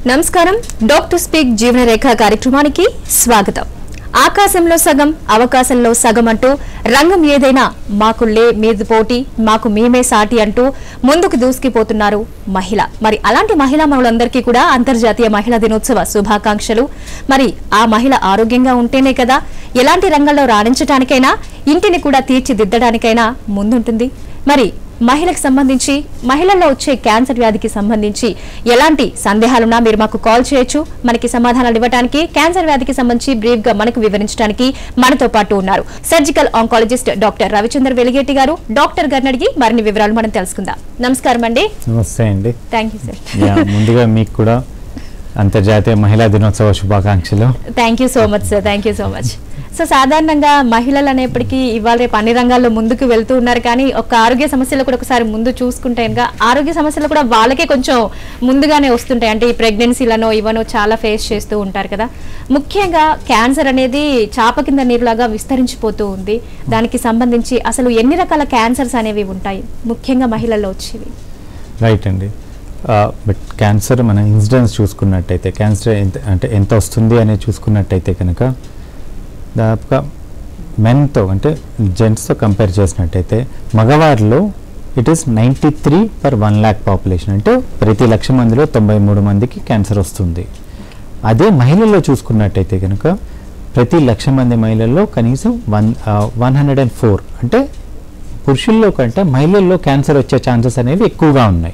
నమస్కారం doctor speak జీవనరేఖ కార్యక్రమానికి స్వాగతం ఆకాశంలో సగం అవకాశంలో సగం అంటూ రంగం ఏదైనా మాకు లే మీది పోటీ మాకు మేమే సాటి అంటూ ముందుకు దూసుకుపోతున్నారు మహిళ మరి అలాంటి మహిళా మనులందరికీ కూడా అంతర్జాతీయ మహిళా దినోత్సవ శుభాకాంక్షలు మరి ఆ మహిళ ఆరోగ్యంగా ఉంటేనే కదా ఎలాంటి రంగంలో రాణించడానికైనా ఇంటిని కూడా తీర్చిదిద్దడానికైనా ముందుంటుంది మరి మహిళకు సంబంధించి మహిళల్లో వచ్చే క్యాన్సర్ వ్యాధికి సంబంధించి ఎలాంటి సందేహాలున్నా మీరు మాకు కాల్ చేయొచ్చు మనకి సమాధానాలు ఇవ్వడానికి క్యాన్సర్ వ్యాధికి సంబంధించి బ్రీఫ్ గా మనకు వివరించడానికి మనతో పాటు ఉన్నారు surgical oncologist doctor Ravichandra Veligeti garu doctor గారిని అడిగి మరిన్ని వివరాలు మనం తెలుసుకుందాం నమస్కారం అండి నమస్తే అండి థ్యాంక్ యూ సార్ యా, ముందుగా మీకు కూడా అంతర్జాతీయ మహిళా దినోత్సవ శుభాకాంక్షలు thank you so much sir thank you so much so సాధారణంగా మహిళలు అనేప్పటికీ ఇవాళ రేపు అన్ని రంగాల్లో ముందుకు వెళ్తూ ఉన్నారు కానీ ఒక ఆరోగ్య సమస్యలు కూడా ఒకసారి ముందు చూసుకుంటే కనుక ఆరోగ్య సమస్యలు కూడా వాళ్ళకే కొంచెం ముందుగానే వస్తుంటాయి అంటే ఈ ప్రెగ్నెన్సీలను ఇవనో చాలా ఫేస్ చేస్తూ ఉంటారు కదా ముఖ్యంగా క్యాన్సర్ అనేది చాప కింద నీరులాగా విస్తరించిపోతూ ఉంది దానికి సంబంధించి అసలు ఎన్ని రకాల క్యాన్సర్స్ అనేవి ఉంటాయి ముఖ్యంగా మహిళల్లో వచ్చేవి రైట్ అండి బట్ క్యాన్సర్ మన ఇన్సిడెన్స్ చూసుకున్నట్టయితే క్యాన్సర్ ఎంత అంటే ఎంత వస్తుంది అనేది చూసుకున్నట్టయితే కనుక దాదాపుగా మెన్తో అంటే జెంట్స్తో కంపేర్ చేసినట్టయితే మగవారిలో it is ninety three per one lakh population అంటే ప్రతి లక్ష మందిలో తొంభై మూడు మందికి క్యాన్సర్ వస్తుంది అదే మహిళల్లో చూసుకున్నట్టయితే కనుక ప్రతి లక్ష మంది మహిళల్లో కనీసం one one hundred and four అంటే పురుషుల్లో కంటే మహిళల్లో క్యాన్సర్ వచ్చే ఛాన్సెస్ అనేవి ఎక్కువగా ఉన్నాయి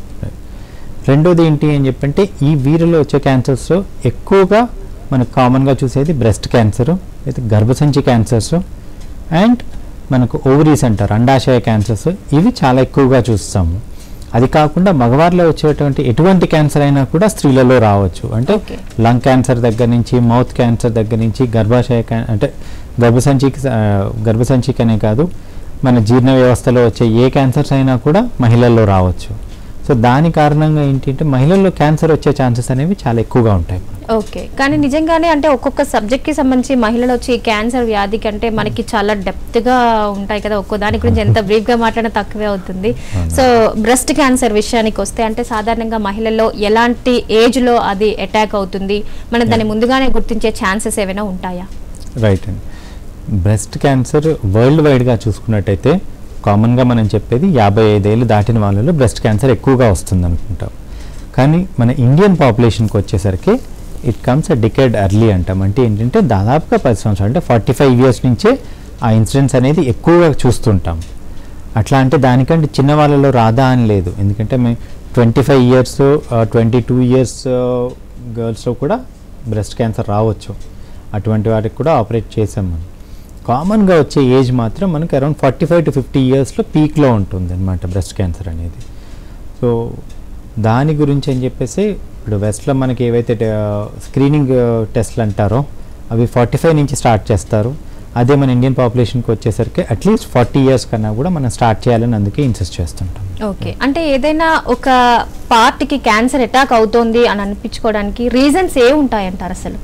రెండోది ఏంటి అని చెప్పంటే ఈ వీరిలో వచ్చే క్యాన్సర్స్లో ఎక్కువగా మనకు కామన్గా చూసేది బ్రెస్ట్ క్యాన్సర్ అయితే గర్భసంచి క్యాన్సర్స్ అండ్ మనకు ఓవరీస్ అంటారు అండాశయ క్యాన్సర్స్ ఇవి చాలా ఎక్కువగా చూస్తాము అది కాకుండా మగవారిలో వచ్చేటువంటి ఎటువంటి క్యాన్సర్ అయినా కూడా స్త్రీలలో రావచ్చు అంటే Okay. లంగ్ క్యాన్సర్ దగ్గర నుంచి మౌత్ క్యాన్సర్ దగ్గర నుంచి గర్భాశయ క్యా- అంటే గర్భసంచికి స- ఆ, గర్భసంచికనే కాదు మన జీర్ణ వ్యవస్థలో వచ్చే ఏ క్యాన్సర్స్ అయినా కూడా మహిళల్లో రావచ్చు సో దాని కారణంగా ఏంటంటే మహిళల్లో క్యాన్సర్ వచ్చే ఛాన్సెస్ అనేవి చాలా ఎక్కువగా ఉంటాయి ఓకే కానీ నిజంగానే అంటే ఒక్కొక్క సబ్జెక్ట్ కి సంబంధించి మహిళలు వచ్చి ఈ క్యాన్సర్ వ్యాధి కంటే మనకి చాలా డెప్త్ గా ఉంటాయి కదా ఒక్కో దాని గురించి ఎంత బ్రీఫ్ గా మాట్లాడినా తక్కువే అవుతుంది సో బ్రెస్ట్ క్యాన్సర్ విషయానికి వస్తే అంటే సాధారణంగా మహిళల్లో ఎలాంటి ఏజ్ లో అది అటాక్ అవుతుంది మనం దాన్ని ముందుగానే గుర్తించే ఛాన్సెస్ ఏమైనా ఉంటాయా రైట్ అండి బ్రెస్ట్ క్యాన్సర్ వరల్డ్ వైడ్గా చూసుకున్నట్టయితే కామన్గా మనం చెప్పేది యాభై ఐదేళ్ళు దాటిన వాళ్ళలో బ్రెస్ట్ క్యాన్సర్ ఎక్కువగా వస్తుంది అనుకుంటాం కానీ మన ఇండియన్ పాపులేషన్కి వచ్చేసరికి it comes a decade early అంటాం అంటే ఏంటంటే దాదాపుగా పది సంవత్సరాలు అంటే ఫార్టీ ఫైవ్ ఇయర్స్ నుంచే ఆ ఇన్సిడెంట్స్ అనేది ఎక్కువగా చూస్తుంటాం అట్లా అంటే దానికంటే చిన్న వాళ్ళలో రాదా అని లేదు ఎందుకంటే మేము twenty five years twenty two years గర్ల్స్లో కూడా బ్రెస్ట్ క్యాన్సర్ రావచ్చు అటువంటి వాటికి కూడా ఆపరేట్ చేసాం మనం కామన్గా వచ్చే ఏజ్ మాత్రం మనకి around forty five to fifty ఇయర్స్లో పీక్లో ఉంటుంది అనమాట బ్రెస్ట్ క్యాన్సర్ అనేది సో దాని గురించి అని చెప్పేసి ఇప్పుడు వెస్ట్లో మనకి ఏవైతే స్క్రీనింగ్ టెస్ట్లు అంటారో అవి ఫార్టీ ఫైవ్ నుంచి స్టార్ట్ చేస్తారు అదే మన ఇండియన్ పాపులేషన్కి వచ్చేసరికి అట్లీస్ట్ ఫార్టీ ఇయర్స్ కన్నా కూడా మనం స్టార్ట్ చేయాలని అందుకే ఇన్సిస్ట్ చేస్తుంటాం ఓకే అంటే ఏదైనా ఒక పార్ట్ కి క్యాన్సర్ అటాక్ అవుతోంది అని అనిపించుకోవడానికి రీజన్స్ ఏ ఉంటాయంటారు అసలు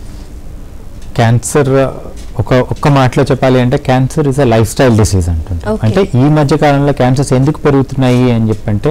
క్యాన్సర్ ఒక ఒక్క మాటలో చెప్పాలి అంటే cancer is a lifestyle disease అంటుంటాం Okay. అంటే ఈ మధ్య కాలంలో క్యాన్సర్స్ ఎందుకు పెరుగుతున్నాయి అని చెప్పంటే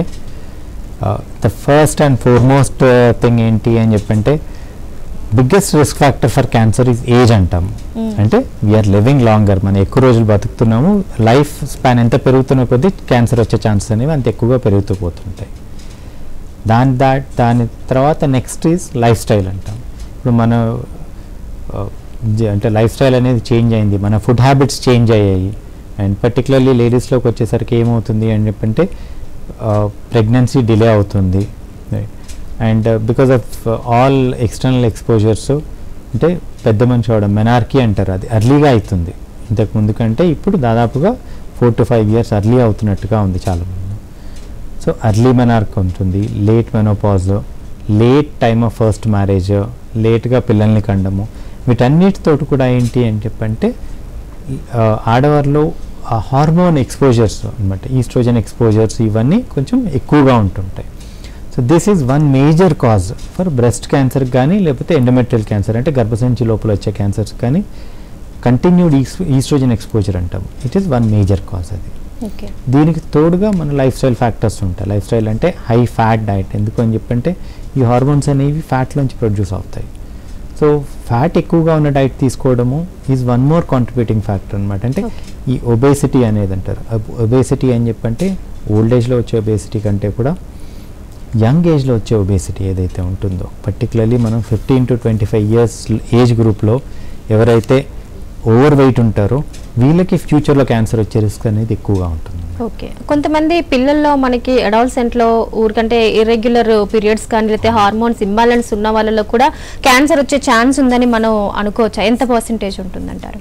the first and foremost thing ఏంటి అని చెప్పంటే biggest risk factor for cancer is age అంటాం Mm. అంటే వీఆర్ లివింగ్ లాంగర్ మనం ఎక్కువ రోజులు బతుకుతున్నాము లైఫ్ స్పాన్ ఎంత పెరుగుతున్న కొద్దీ క్యాన్సర్ వచ్చే ఛాన్సెస్ అనేవి అంత ఎక్కువగా పెరుగుతూ పోతుంటాయి దాని దా దాని తర్వాత నెక్స్ట్ ఈజ్ లైఫ్ స్టైల్ అంటాం ఇప్పుడు మన ఆ, జ- అంటే లైఫ్ స్టైల్ అనేది చేంజ్ అయింది మన ఫుడ్ హ్యాబిట్స్ చేంజ్ అయ్యాయి అండ్ పర్టికులర్లీ లేడీస్లోకి వచ్చేసరికి ఏమవుతుంది అని చెప్పంటే ప్రెగ్నెన్సీ డిలే అవుతుంది and because of all external exposures అంటే పెద్ద మనిషి అవడం మెనార్కీ అంటారు అది అర్లీగా అవుతుంది ఇంతకు ముందు కంటే ఇప్పుడు దాదాపుగా four to five years early అవుతున్నట్టుగా ఉంది చాలా మంది సో అర్లీ మెనార్క్ ఉంటుంది late menopause late time of first marriage లేట్గా పిల్లల్ని కండము వీటన్నిటితోటి కూడా ఏంటి అని చెప్పంటే ఆ, ఆడవారిలో ఆ హార్మోన్ ఎక్స్పోజర్స్ అనమాట ఈస్ట్రోజన్ ఎక్స్పోజర్స్ ఇవన్నీ కొంచెం ఎక్కువగా ఉంటుంటాయి so this is one major cause for breast cancer కానీ లేకపోతే ఎండోమెట్రియల్ క్యాన్సర్ అంటే గర్భసంచి లోపల వచ్చే క్యాన్సర్స్ కానీ కంటిన్యూడ్ ఈస్ట్రోజన్ ఎక్స్పోజర్ అంటాం it is one major cause అది ఓకే దీనికి తోడుగా మన లైఫ్ స్టైల్ ఫ్యాక్టర్స్ ఉంటాయి లైఫ్ స్టైల్ అంటే హై ఫ్యాట్ డైట్ ఎందుకు అని చెప్పంటే ఈ హార్మోన్స్ అనేవి ఫ్యాట్లోంచి ప్రొడ్యూస్ అవుతాయి సో ఫ్యాట్ ఎక్కువగా ఉన్న డైట్ తీసుకోవడము is one more contributing factor అనమాట అంటే Okay. ఈ ఒబేసిటీ అనేది అంటారు ఒబేసిటీ అని చెప్పంటే ఓల్డ్ ఏజ్లో వచ్చే ఒబేసిటీ కంటే కూడా యంగ్ ఏజ్లో వచ్చే ఒబేసిటీ ఏదైతే ఉంటుందో పర్టికులర్లీ మనం fifteen to twenty five years age గ్రూప్లో ఎవరైతే ఓవర్ వెయిట్ ఉంటారో వీళ్ళకి ఫ్యూచర్లో క్యాన్సర్ వచ్చే రిస్క్ అనేది ఎక్కువగా ఉంటుంది ఓకే కొంతమంది పిల్లల్లో మనకి అడాల్సెంట్లో ఊరికంటే ఇర్రెగ్యులర్ పీరియడ్స్ కానీ లేకపోతే హార్మోన్స్ ఇంబాలెన్స్ ఉన్న వాళ్ళలో కూడా క్యాన్సర్ వచ్చే ఛాన్స్ ఉందని మనం అనుకోవచ్చా ఎంత పర్సంటేజ్ ఉంటుందంటారు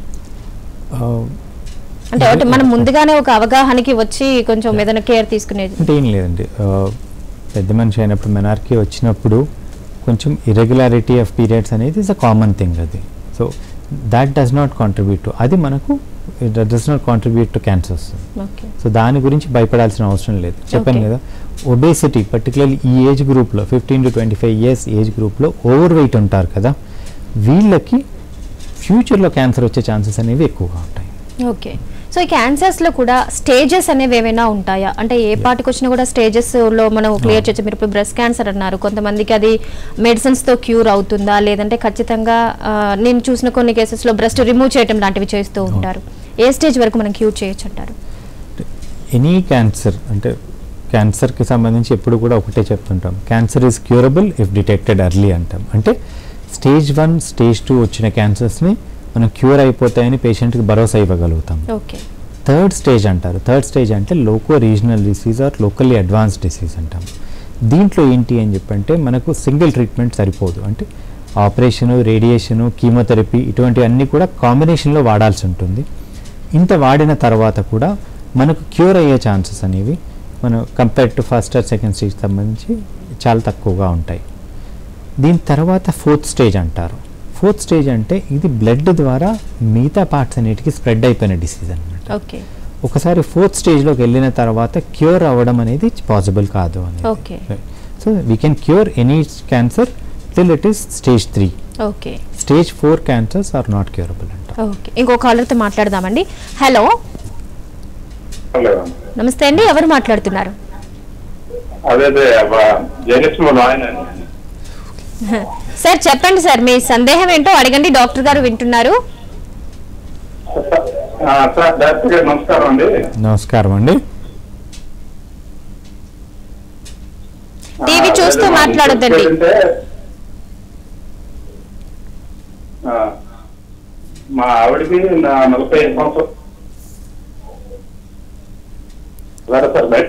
అంటే ఒకటి మనం ముందుగానే ఒక అవగాహనకి వచ్చి కొంచెం ఏదైనా కేర్ తీసుకునేది అంటే ఏం లేదండి ఆ, పెద్ద మనిషి అయినప్పుడు మెనార్కీ వచ్చినప్పుడు కొంచెం ఇరెగ్యులారిటీ ఆఫ్ పీరియడ్స్ అనేది ఇస్ అ కామన్ థింగ్ అది so that does not contribute to అది మనకు does not contribute to cancers okay so దాని గురించి భయపడాల్సిన అవసరం లేదు చెప్పాను Okay. కదా ఒబేసిటీ పర్టికులర్లీ ఈ ఏజ్ గ్రూప్లో fifteen to twenty five years age గ్రూప్లో ఓవర్ వెయిట్ ఉంటారు కదా వీళ్ళకి ఫ్యూచర్లో క్యాన్సర్ వచ్చే ఛాన్సెస్ అనేవి ఎక్కువగా ఉంటాయి ఓకే సో ఈ క్యాన్సర్స్ లో కూడా స్టేజెస్ అనేవి ఏమైనా ఉంటాయా అంటే ఏ పాటికి వచ్చినా కూడా స్టేజెస్ లో మనం క్లియర్ చేయొచ్చు మీరు ఇప్పుడు బ్రెస్ట్ క్యాన్సర్ అన్నారు కొంతమందికి అది మెడిసిన్స్ తో క్యూర్ అవుతుందా లేదంటే ఖచ్చితంగా ఆ, నేను చూసిన కొన్ని కేసెస్ లో బ్రెస్ట్ రిమూవ్ చేయడం లాంటివి చేస్తూ ఉంటారు ఏ స్టేజ్ వరకు మనం క్యూర్ చేయొచ్చు అంటారు ఎనీ క్యాన్సర్ అంటే క్యాన్సర్కి సంబంధించి ఎప్పుడు కూడా ఒకటే చెప్తుంటాం cancer is curable if detected early అంటాం అంటే స్టేజ్ వన్ స్టేజ్ టూ వచ్చిన క్యాన్సర్స్ని మనం క్యూర్ అయిపోతాయని పేషెంట్కి భరోసా ఇవ్వగలుగుతాం ఓకే థర్డ్ స్టేజ్ అంటారు థర్డ్ స్టేజ్ అంటే loco regional disease or locally advanced disease అంటాం దీంట్లో ఏంటి అని చెప్పంటే మనకు సింగిల్ ట్రీట్మెంట్ సరిపోదు అంటే ఆపరేషను రేడియేషను కీమోథెరపీ ఇటువంటివన్నీ కూడా కాంబినేషన్లో వాడాల్సి ఉంటుంది ఇంత వాడిన తర్వాత కూడా మనకు క్యూర్ అయ్యే ఛాన్సెస్ అనేవి మనం compare to first or second stage సంబంధించి చాలా తక్కువగా ఉంటాయి దీని తర్వాత ఫోర్త్ స్టేజ్ అంటారు ఫోర్త్ స్టేజ్ అంటే ఇది బ్లడ్ ద్వారా మిగతా పార్ట్స్ అన్నిటికీ స్ప్రెడ్ అయిపోయిన డిసీజ్ అనమాట ఓకే ఒకసారి ఫోర్త్ స్టేజ్లోకి వెళ్ళిన తర్వాత క్యూర్ అవ్వడం అనేది పాసిబుల్ కాదు అనేది Okay. So we can cure any cancer till it is stage three okay stage four cancers are not curable అంట ఓకే ఇంకో కాలర్తో మాట్లాడదామండి హలో హలో నమస్తే అండి ఎవరు మాట్లాడుతున్నారు అదే అదే జయలక్ష్మి వాళ్ళ ఆయన సార్ చెప్పండి సార్ మీ సందేహం ఏంటో అడగండి డాక్టర్ గారు వింటున్నారు ఆ, సార్ డాక్టర్ గారు నమస్కారం అండి నమస్కారం అండి టీవీ ఆ, చూస్తూ అదే మా మాట్లాడొద్దండి. ఏంటంటే, ఆ, మా ఆవిడకి నా నలభై ఐదు సంవత్సరం అలాగే సార్ బయట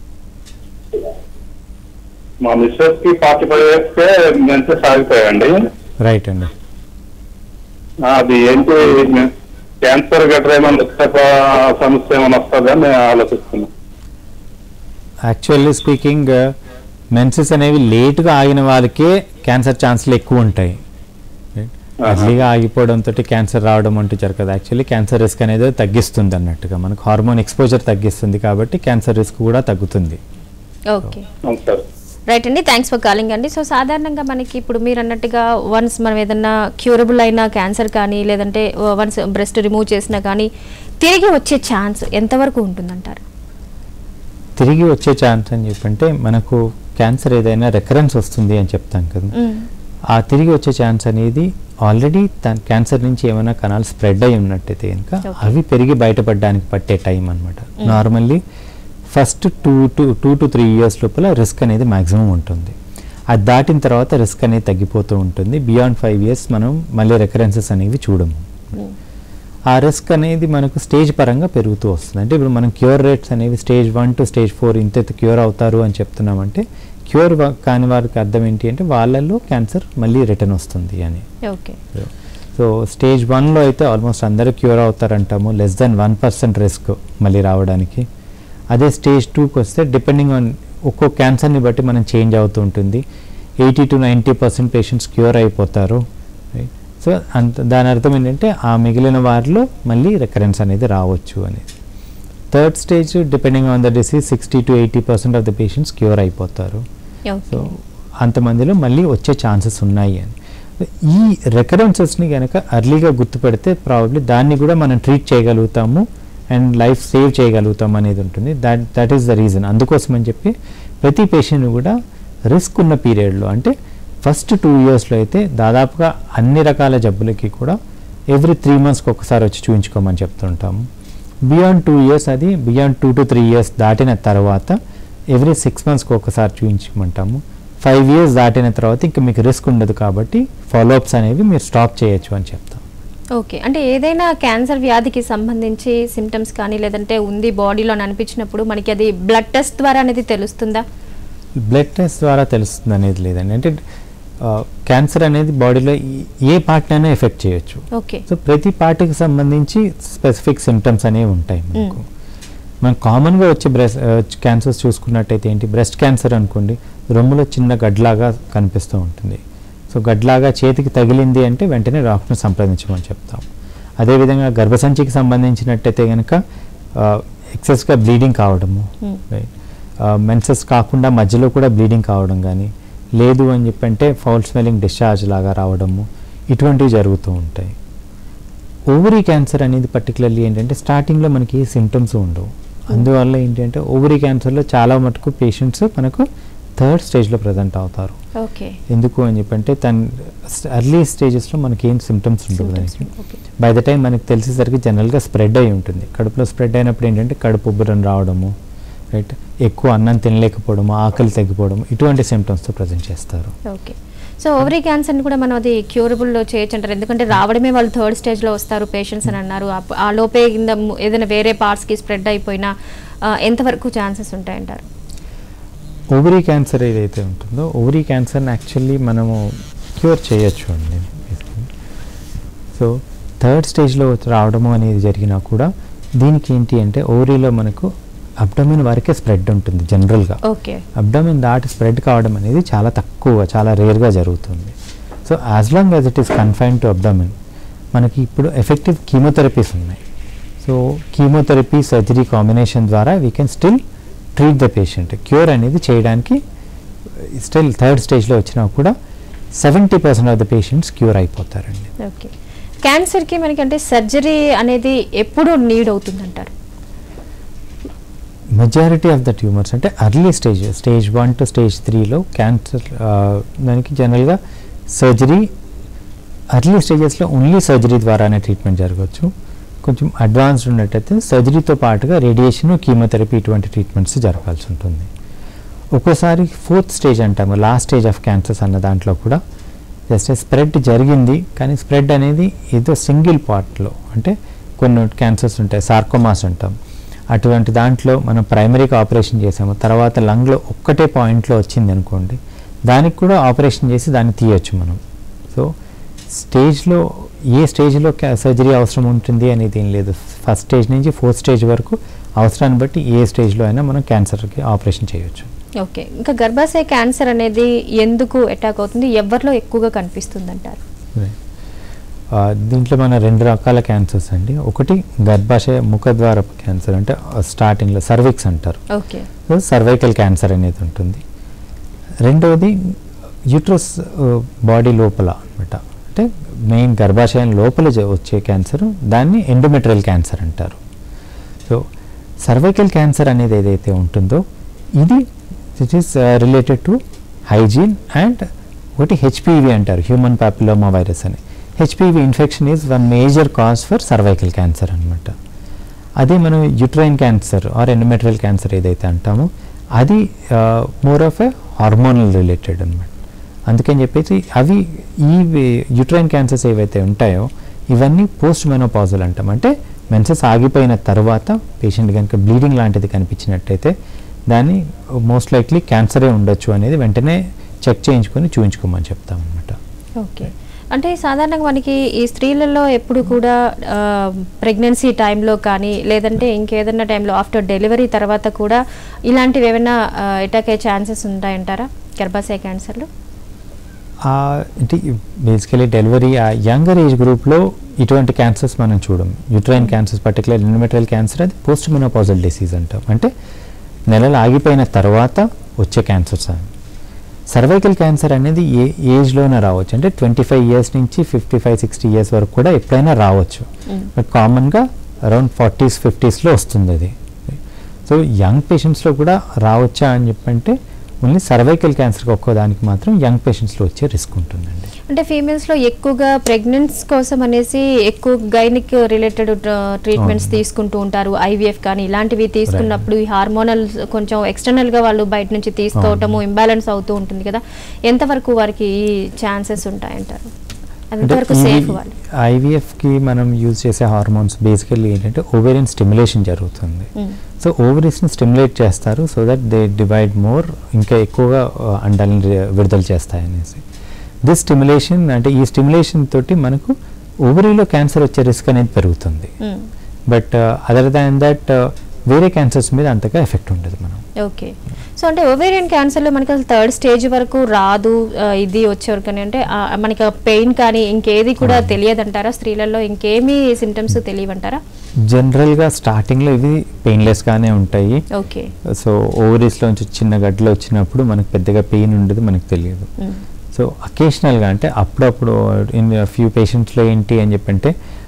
మా మిస్సెస్ కి ఫార్టీ ఫైవ్ ఇయర్స్ కే మంచి సాగిపోయాయండి రైట్ అండి ఆ, అది ఏంటి క్యాన్సర్ గట్రా ఏమైనా రక్తపు సమస్య ఏమైనా వస్తుందని నేను ఆలోచిస్తున్నాను యాక్చువల్లీ స్పీకింగ్ మెన్సెస్ అనేవి లేట్గా ఆగిన వాళ్ళకే క్యాన్సర్ ఛాన్స్లు ఎక్కువ ఉంటాయి అర్లీగా ఆగిపోవడంతో క్యాన్సర్ రావడం అంటూ జరగదు యాక్చువల్లీ క్యాన్సర్ రిస్క్ అనేది తగ్గిస్తుంది అన్నట్టుగా మనకు హార్మోన్ ఎక్స్పోజర్ తగ్గిస్తుంది కాబట్టి క్యాన్సర్ రిస్క్ కూడా తగ్గుతుంది ఓకే అవును సార్ రైట్ అండి థ్యాంక్స్ ఫర్ కాలింగ్ అండి సో సాధారణంగా మనకి ఇప్పుడు మీరు అన్నట్టుగా వన్స్ మనం ఏదన్నా క్యూరబుల్ అయిన క్యాన్సర్ కానీ లేదంటే వన్స్ బ్రెస్ట్ రిమూవ్ చేసినా కానీ తిరిగి వచ్చే ఛాన్స్ ఎంతవరకు ఉంటుందంటారు తిరిగి వచ్చే ఛాన్స్ అని చెప్పంటే మనకు క్యాన్సర్ ఏదైనా రెకరెన్స్ వస్తుంది అని చెప్తాం కదా మ్మ్. ఆ తిరిగి వచ్చే ఛాన్స్ అనేది ఆల్రెడీ తన క్యాన్సర్ నుంచి ఏమైనా కణాలు స్ప్రెడ్ అయి ఉన్నట్టయితే కనుక Okay. అవి పెరిగి బయటపడడానికి పట్టే టైం అనమాట normally first two to two to three years లోపల రిస్క్ అనేది మ్యాక్సిమం ఉంటుంది అది దాటిన తర్వాత రిస్క్ అనేది తగ్గిపోతూ ఉంటుంది బియాండ్ ఫైవ్ ఇయర్స్ మనం మళ్ళీ రెకరెన్సెస్ అనేవి చూడము మ్మ్. ఆ రిస్క్ అనేది మనకు స్టేజ్ పరంగా పెరుగుతూ వస్తుంది అంటే ఇప్పుడు మనం క్యూర్ రేట్స్ అనేవి stage one to stage four ఇంత క్యూర్ అవుతారు అని చెప్తున్నామంటే క్యూర్ కాని వారికి అర్థం ఏంటి అంటే వాళ్ళల్లో క్యాన్సర్ మళ్ళీ రిటర్న్ వస్తుంది అని ఓకే సో స్టేజ్ వన్లో అయితే ఆల్మోస్ట్ అందరూ క్యూర్ అవుతారంటాము less than one percent risk మళ్ళీ రావడానికి అదే స్టేజ్ టూకి వస్తే డిపెండింగ్ ఆన్ ఒక్కో క్యాన్సర్ని బట్టి మనం చేంజ్ అవుతూ ఉంటుంది eighty to ninety percent patients cure అయిపోతారు సో అంత దాని అర్థం ఏంటంటే ఆ మిగిలిన వారిలో మళ్ళీ రికరెన్స్ అనేది రావచ్చు అనేది third stage depending on the disease sixty to eighty percent of the patients cure అయిపోతారు సో ఓకే అంతమందిలో మళ్ళీ వచ్చే ఛాన్సెస్ ఉన్నాయి అని ఈ రికరెన్సెస్ని కనుక అర్లీగా గుర్తుపెడితే ప్రాబబ్లీ దాన్ని కూడా మనం ట్రీట్ చేయగలుగుతాము అండ్ లైఫ్ సేవ్ చేయగలుగుతాం అనేది ఉంటుంది that that is the reason అందుకోసం అని చెప్పి ప్రతి పేషెంట్ కూడా రిస్క్ ఉన్న పీరియడ్లో అంటే ఫస్ట్ టూ ఇయర్స్లో అయితే దాదాపుగా అన్ని రకాల జబ్బులకి కూడా ఎవ్రీ త్రీ మంత్స్కి ఒకసారి వచ్చి చూపించుకోమని చెప్తుంటాము బియాండ్ టూ ఇయర్స్ అది beyond two to three years దాటిన తర్వాత ఎవ్రీ సిక్స్ మంత్స్కి ఒకసారి చూపించమంటాము ఫైవ్ ఇయర్స్ దాటిన తర్వాత ఇంకా మీకు రిస్క్ ఉండదు కాబట్టి ఫాలోఅప్స్ అనేవి మీరు స్టాప్ చేయొచ్చు అని చెప్తాం ఓకే అంటే ఏదైనా క్యాన్సర్ వ్యాధికి సంబంధించి సిమ్టమ్స్ కానీ లేదంటే ఉంది బాడీలో అని అనిపించినప్పుడు మనకి అది బ్లడ్ టెస్ట్ ద్వారా అనేది తెలుస్తుందా బ్లడ్ టెస్ట్ ద్వారా తెలుస్తుంది అనేది లేదండి అంటే క్యాన్సర్ అనేది బాడీలో ఏ పార్ట్నైనా ఎఫెక్ట్ చేయొచ్చు ఓకే సో ప్రతి పార్ట్కి సంబంధించి స్పెసిఫిక్ సిమ్టమ్స్ అనేవి ఉంటాయి మనకు మనం కామన్గా వచ్చే బ్రెస్ట్ క్యాన్సర్స్ చూసుకున్నట్టయితే ఏంటి బ్రెస్ట్ క్యాన్సర్ అనుకోండి రొమ్ములో చిన్న గడ్లాగా కనిపిస్తూ ఉంటుంది సో గడ్లాగా చేతికి తగిలింది అంటే వెంటనే డాక్టర్ని సంప్రదించమని చెప్తాం అదేవిధంగా గర్భసంచికి సంబంధించినట్టయితే కనుక ఎక్సెస్గా బ్లీడింగ్ కావడము Hmm. మెన్సెస్ కాకుండా మధ్యలో కూడా బ్లీడింగ్ కావడం కానీ లేదు అని చెప్పంటే ఫౌల్ స్మెల్లింగ్ డిశ్చార్జ్ లాగా రావడము ఇటువంటివి జరుగుతూ ఉంటాయి ఓవరీ క్యాన్సర్ అనేది పర్టికులర్లీ ఏంటంటే స్టార్టింగ్లో మనకి ఏ సిమ్టమ్స్ ఉండవు అందువల్ల ఏంటంటే ఓవరీ క్యాన్సర్లో చాలా మటుకు పేషెంట్స్ మనకు థర్డ్ స్టేజ్లో ప్రజెంట్ అవుతారు ఓకే ఎందుకు అని చెప్పంటే తన ఎర్లీ స్టేజెస్లో మనకి ఏం సిమ్టమ్స్ ఉండవు దానికి ఓకే బై ద టైం మనకి తెలిసేసరికి జనరల్గా స్ప్రెడ్ అయి ఉంటుంది కడుపులో స్ప్రెడ్ అయినప్పుడు ఏంటంటే కడుపు ఉబ్బరం రావడము రైట్ ఎక్కువ అన్నం తినలేకపోవడము ఆకలి తగ్గిపోవడము ఇటువంటి సిమ్టమ్స్తో ప్రజెంట్ చేస్తారు ఓకే సో ఓవరీ క్యాన్సర్ని కూడా మనం అది క్యూరబుల్లో చేయొచ్చు అంటారు ఎందుకంటే రావడమే వాళ్ళు థర్డ్ స్టేజ్లో వస్తారు పేషెంట్స్ అని అన్నారు ఆ- ఆ లోపే కింద ము- ఏదైనా వేరే పార్ట్స్కి స్ప్రెడ్ అయిపోయినా ఆ, ఎంతవరకు ఛాన్సెస్ ఉంటాయంటారు ఓవరీ క్యాన్సర్ ఏదైతే ఉంటుందో ఓవరీ క్యాన్సర్ని యాక్చువల్లీ మనము క్యూర్ చేయొచ్చు అండి సో థర్డ్ స్టేజ్లో రావడము అనేది జరిగినా కూడా దీనికి ఏంటి అంటే ఓవరీలో మనకు అబ్డమిన్ వరకే స్ప్రెడ్ ఉంటుంది జనరల్గా ఓకే అబ్డమిన్ దాటి స్ప్రెడ్ కావడం అనేది చాలా తక్కువ చాలా రేర్గా జరుగుతుంది so as long as it is confined to abdomen మనకి ఇప్పుడు ఎఫెక్టివ్ కీమోథెరపీస్ ఉన్నాయి సో కీమోథెరపీ సర్జరీ కాంబినేషన్ ద్వారా we can still treat the patient cure అనేది చేయడానికి స్టిల్ థర్డ్ స్టేజ్లో వచ్చినా కూడా seventy percent of the patients cure అయిపోతారండి ఓకే క్యాన్సర్కి మనకి అంటే సర్జరీ అనేది ఎప్పుడు నీడ్ అవుతుందంటారు మెజారిటీ ఆఫ్ ద ట్యూమర్స్ అంటే early stage stage one to stage త్రీలో క్యాన్సర్ దానికి జనరల్గా సర్జరీ అర్లీ స్టేజెస్లో ఓన్లీ సర్జరీ ద్వారానే ట్రీట్మెంట్ జరగవచ్చు కొంచెం అడ్వాన్స్డ్ ఉన్నట్టయితే సర్జరీతో పాటుగా రేడియేషన్ కీమోథెరపీ ఇటువంటి ట్రీట్మెంట్స్ జరగాల్సి ఉంటుంది ఒక్కోసారి ఫోర్త్ స్టేజ్ అంటాము లాస్ట్ స్టేజ్ ఆఫ్ క్యాన్సర్స్ అన్న దాంట్లో కూడా జస్ట్ స్ప్రెడ్ జరిగింది కానీ స్ప్రెడ్ అనేది ఏదో సింగిల్ పార్ట్లో అంటే కొన్ని క్యాన్సర్స్ ఉంటాయి సార్కోమాస్ అంటాం అటువంటి దాంట్లో మనం ప్రైమరీగా ఆపరేషన్ చేసాము తర్వాత లంగ్లో ఒక్కటే పాయింట్లో వచ్చింది అనుకోండి దానికి కూడా ఆపరేషన్ చేసి దాన్ని తీయొచ్చు మనం సో స్టేజ్లో ఏ స్టేజ్లో సర్జరీ అవసరం ఉంటుంది అనేది ఏం లేదు ఫస్ట్ స్టేజ్ నుంచి ఫోర్త్ స్టేజ్ వరకు అవసరాన్ని బట్టి ఏ స్టేజ్లో అయినా మనం క్యాన్సర్కి ఆపరేషన్ చేయొచ్చు ఓకే ఇంకా గర్భాశయ క్యాన్సర్ అనేది ఎందుకు అటాక్ అవుతుంది ఎవరిలో ఎక్కువగా కనిపిస్తుంది అంటారు ఆ, దీంట్లో మన రెండు రకాల క్యాన్సర్స్ అండి ఒకటి గర్భాశయ ముఖద్వారపు క్యాన్సర్ అంటే స్టార్టింగ్లో సర్విక్స్ అంటారు ఓకే సో సర్వైకల్ క్యాన్సర్ అనేది ఉంటుంది రెండవది యూట్రస్ బాడీ లోపల అనమాట అంటే మెయిన్ గర్భాశయం లోపల జ- వచ్చే క్యాన్సర్ దాన్ని ఎండోమెట్రియల్ క్యాన్సర్ అంటారు సో సర్వైకల్ క్యాన్సర్ అనేది ఏదైతే ఉంటుందో ఇది it is related to hygiene and ఒకటి హెచ్పివి అంటారు హ్యూమన్ పాపిలోమా వైరస్ అని HPV infection is one major cause for cervical cancer అనమాట అదే మనం uterine cancer or endometrial cancer ఏదైతే అంటామో అది more of a hormonal related అనమాట అందుకని చెప్పేసి అవి ఈ యుట్రైన్ క్యాన్సర్స్ ఏవైతే ఉంటాయో ఇవన్నీ పోస్ట్ మెనోపాజల్ అంటాం అంటే మెన్సెస్ ఆగిపోయిన తర్వాత పేషెంట్ కనుక బ్లీడింగ్ లాంటిది కనిపించినట్టయితే దాన్ని మోస్ట్ లైక్లీ క్యాన్సరే ఉండొచ్చు అనేది వెంటనే చెక్ చేయించుకొని చూయించుకోమని చెప్తాం అనమాట ఓకే అంటే సాధారణంగా మనకి ఈ స్త్రీలలో ఎప్పుడు కూడా ప్రెగ్నెన్సీ టైంలో కానీ లేదంటే ఇంకేదన్నా టైంలో ఆఫ్టర్ డెలివరీ తర్వాత కూడా ఇలాంటివి ఏమైనా అటాక్ అయ్యే ఛాన్సెస్ ఉంటాయంటారా గర్భాశయ క్యాన్సర్లు ఆ, అంటే బేసికలీ డెలివరీ ఆ యంగర్ ఏజ్ గ్రూప్లో ఇటువంటి క్యాన్సర్స్ మనం చూడం uterine cancers particular endometrial cancer అది పోస్ట్ మెనోపాజల్ డిసీజ్ అంటాం అంటే నెలలు ఆగిపోయిన తర్వాత వచ్చే క్యాన్సర్స్ అని సర్వైకల్ క్యాన్సర్ అనేది ఏ ఏజ్లోనే రావచ్చు అంటే ట్వంటీ ఫైవ్ ఇయర్స్ నుంచి ఫిఫ్టీ ఫైవ్ సిక్స్టీ ఇయర్స్ వరకు కూడా ఎప్పుడైనా రావచ్చు Mm. బట్ కామన్గా అరౌండ్ ఫార్టీస్ ఫిఫ్టీస్లో వస్తుంది అది సో యంగ్ పేషెంట్స్లో కూడా రావచ్చా అని చెప్పంటే ఓన్లీ సర్వైకల్ క్యాన్సర్కి ఒక్కో దానికి మాత్రం యంగ్ పేషెంట్స్లో వచ్చే రిస్క్ ఉంటుందండి అంటే ఫీమేల్స్ లో ఎక్కువగా ప్రెగ్నెన్స్ కోసం అనేసి ఎక్కువ గైనిక్ రిలేటెడ్ ట్రీట్మెంట్స్ అవును. తీసుకుంటూ ఉంటారు ఐవీఎఫ్ కానీ ఇలాంటివి తీసుకున్నప్పుడు ఈ హార్మోనల్ కొంచెం ఎక్స్టర్నల్ గా వాళ్ళు బయట నుంచి తీసుకోవటము అవును. ఇంబ్యాలెన్స్ అవుతూ ఉంటుంది కదా ఎంతవరకు వారికి ఈ ఛాన్సెస్ ఉంటాయంటారు అంటే ఎంతవరకు సేఫ్ వాళ్ళు ఐవీఎఫ్కి మనం యూజ్ చేసే హార్మోన్స్ బేసికల్లీ ఏంటంటే ఓవేరియన్ స్టిమ్యులేషన్ జరుగుతుంది మ్మ్. సో ఓవరీస్ని స్టిమ్యులేట్ చేస్తారు so that they divide more ఇంకా ఎక్కువగా ఆ, అండాలని రి- విడుదల చేస్తాయి అనేసి దిస్ స్టిమ్యులేషన్ అంటే ఈ స్టిమ్యులేషన్ తోటి మనకు ఓవరీలో క్యాన్సర్ వచ్చే రిస్క్ అనేది పెరుగుతుంది hmm. But other than that వేరే క్యాన్సర్స్ మీద అంతగా ఎఫెక్ట్ ఉండదు మనం ఓకే సో అంటే ఓవేరియన్ క్యాన్సర్లో మనకి అసలు థర్డ్ స్టేజ్ వరకు రాదు ఆ, ఇది వచ్చే వరకు అని అంటే ఆ, మనకి పెయిన్ కానీ ఇంకేది కూడా అవును. తెలియదంటారా స్త్రీలలో ఇంకేమీ సిమ్టమ్స్ తెలియవంటారా జనరల్గా స్టార్టింగ్లో ఇవి పెయిన్లెస్గానే ఉంటాయి ఓకే సో ఓవరీస్లోంచి చిన్న గడ్డలు వచ్చినప్పుడు మనకు పెద్దగా పెయిన్ ఉండదు మనకు తెలియదు మ్మ్. సో అకేషనల్గా అంటే అప్పుడప్పుడు ఇన్ ఫ్యూ పేషెంట్స్లో ఏంటి అని చెప్పంటే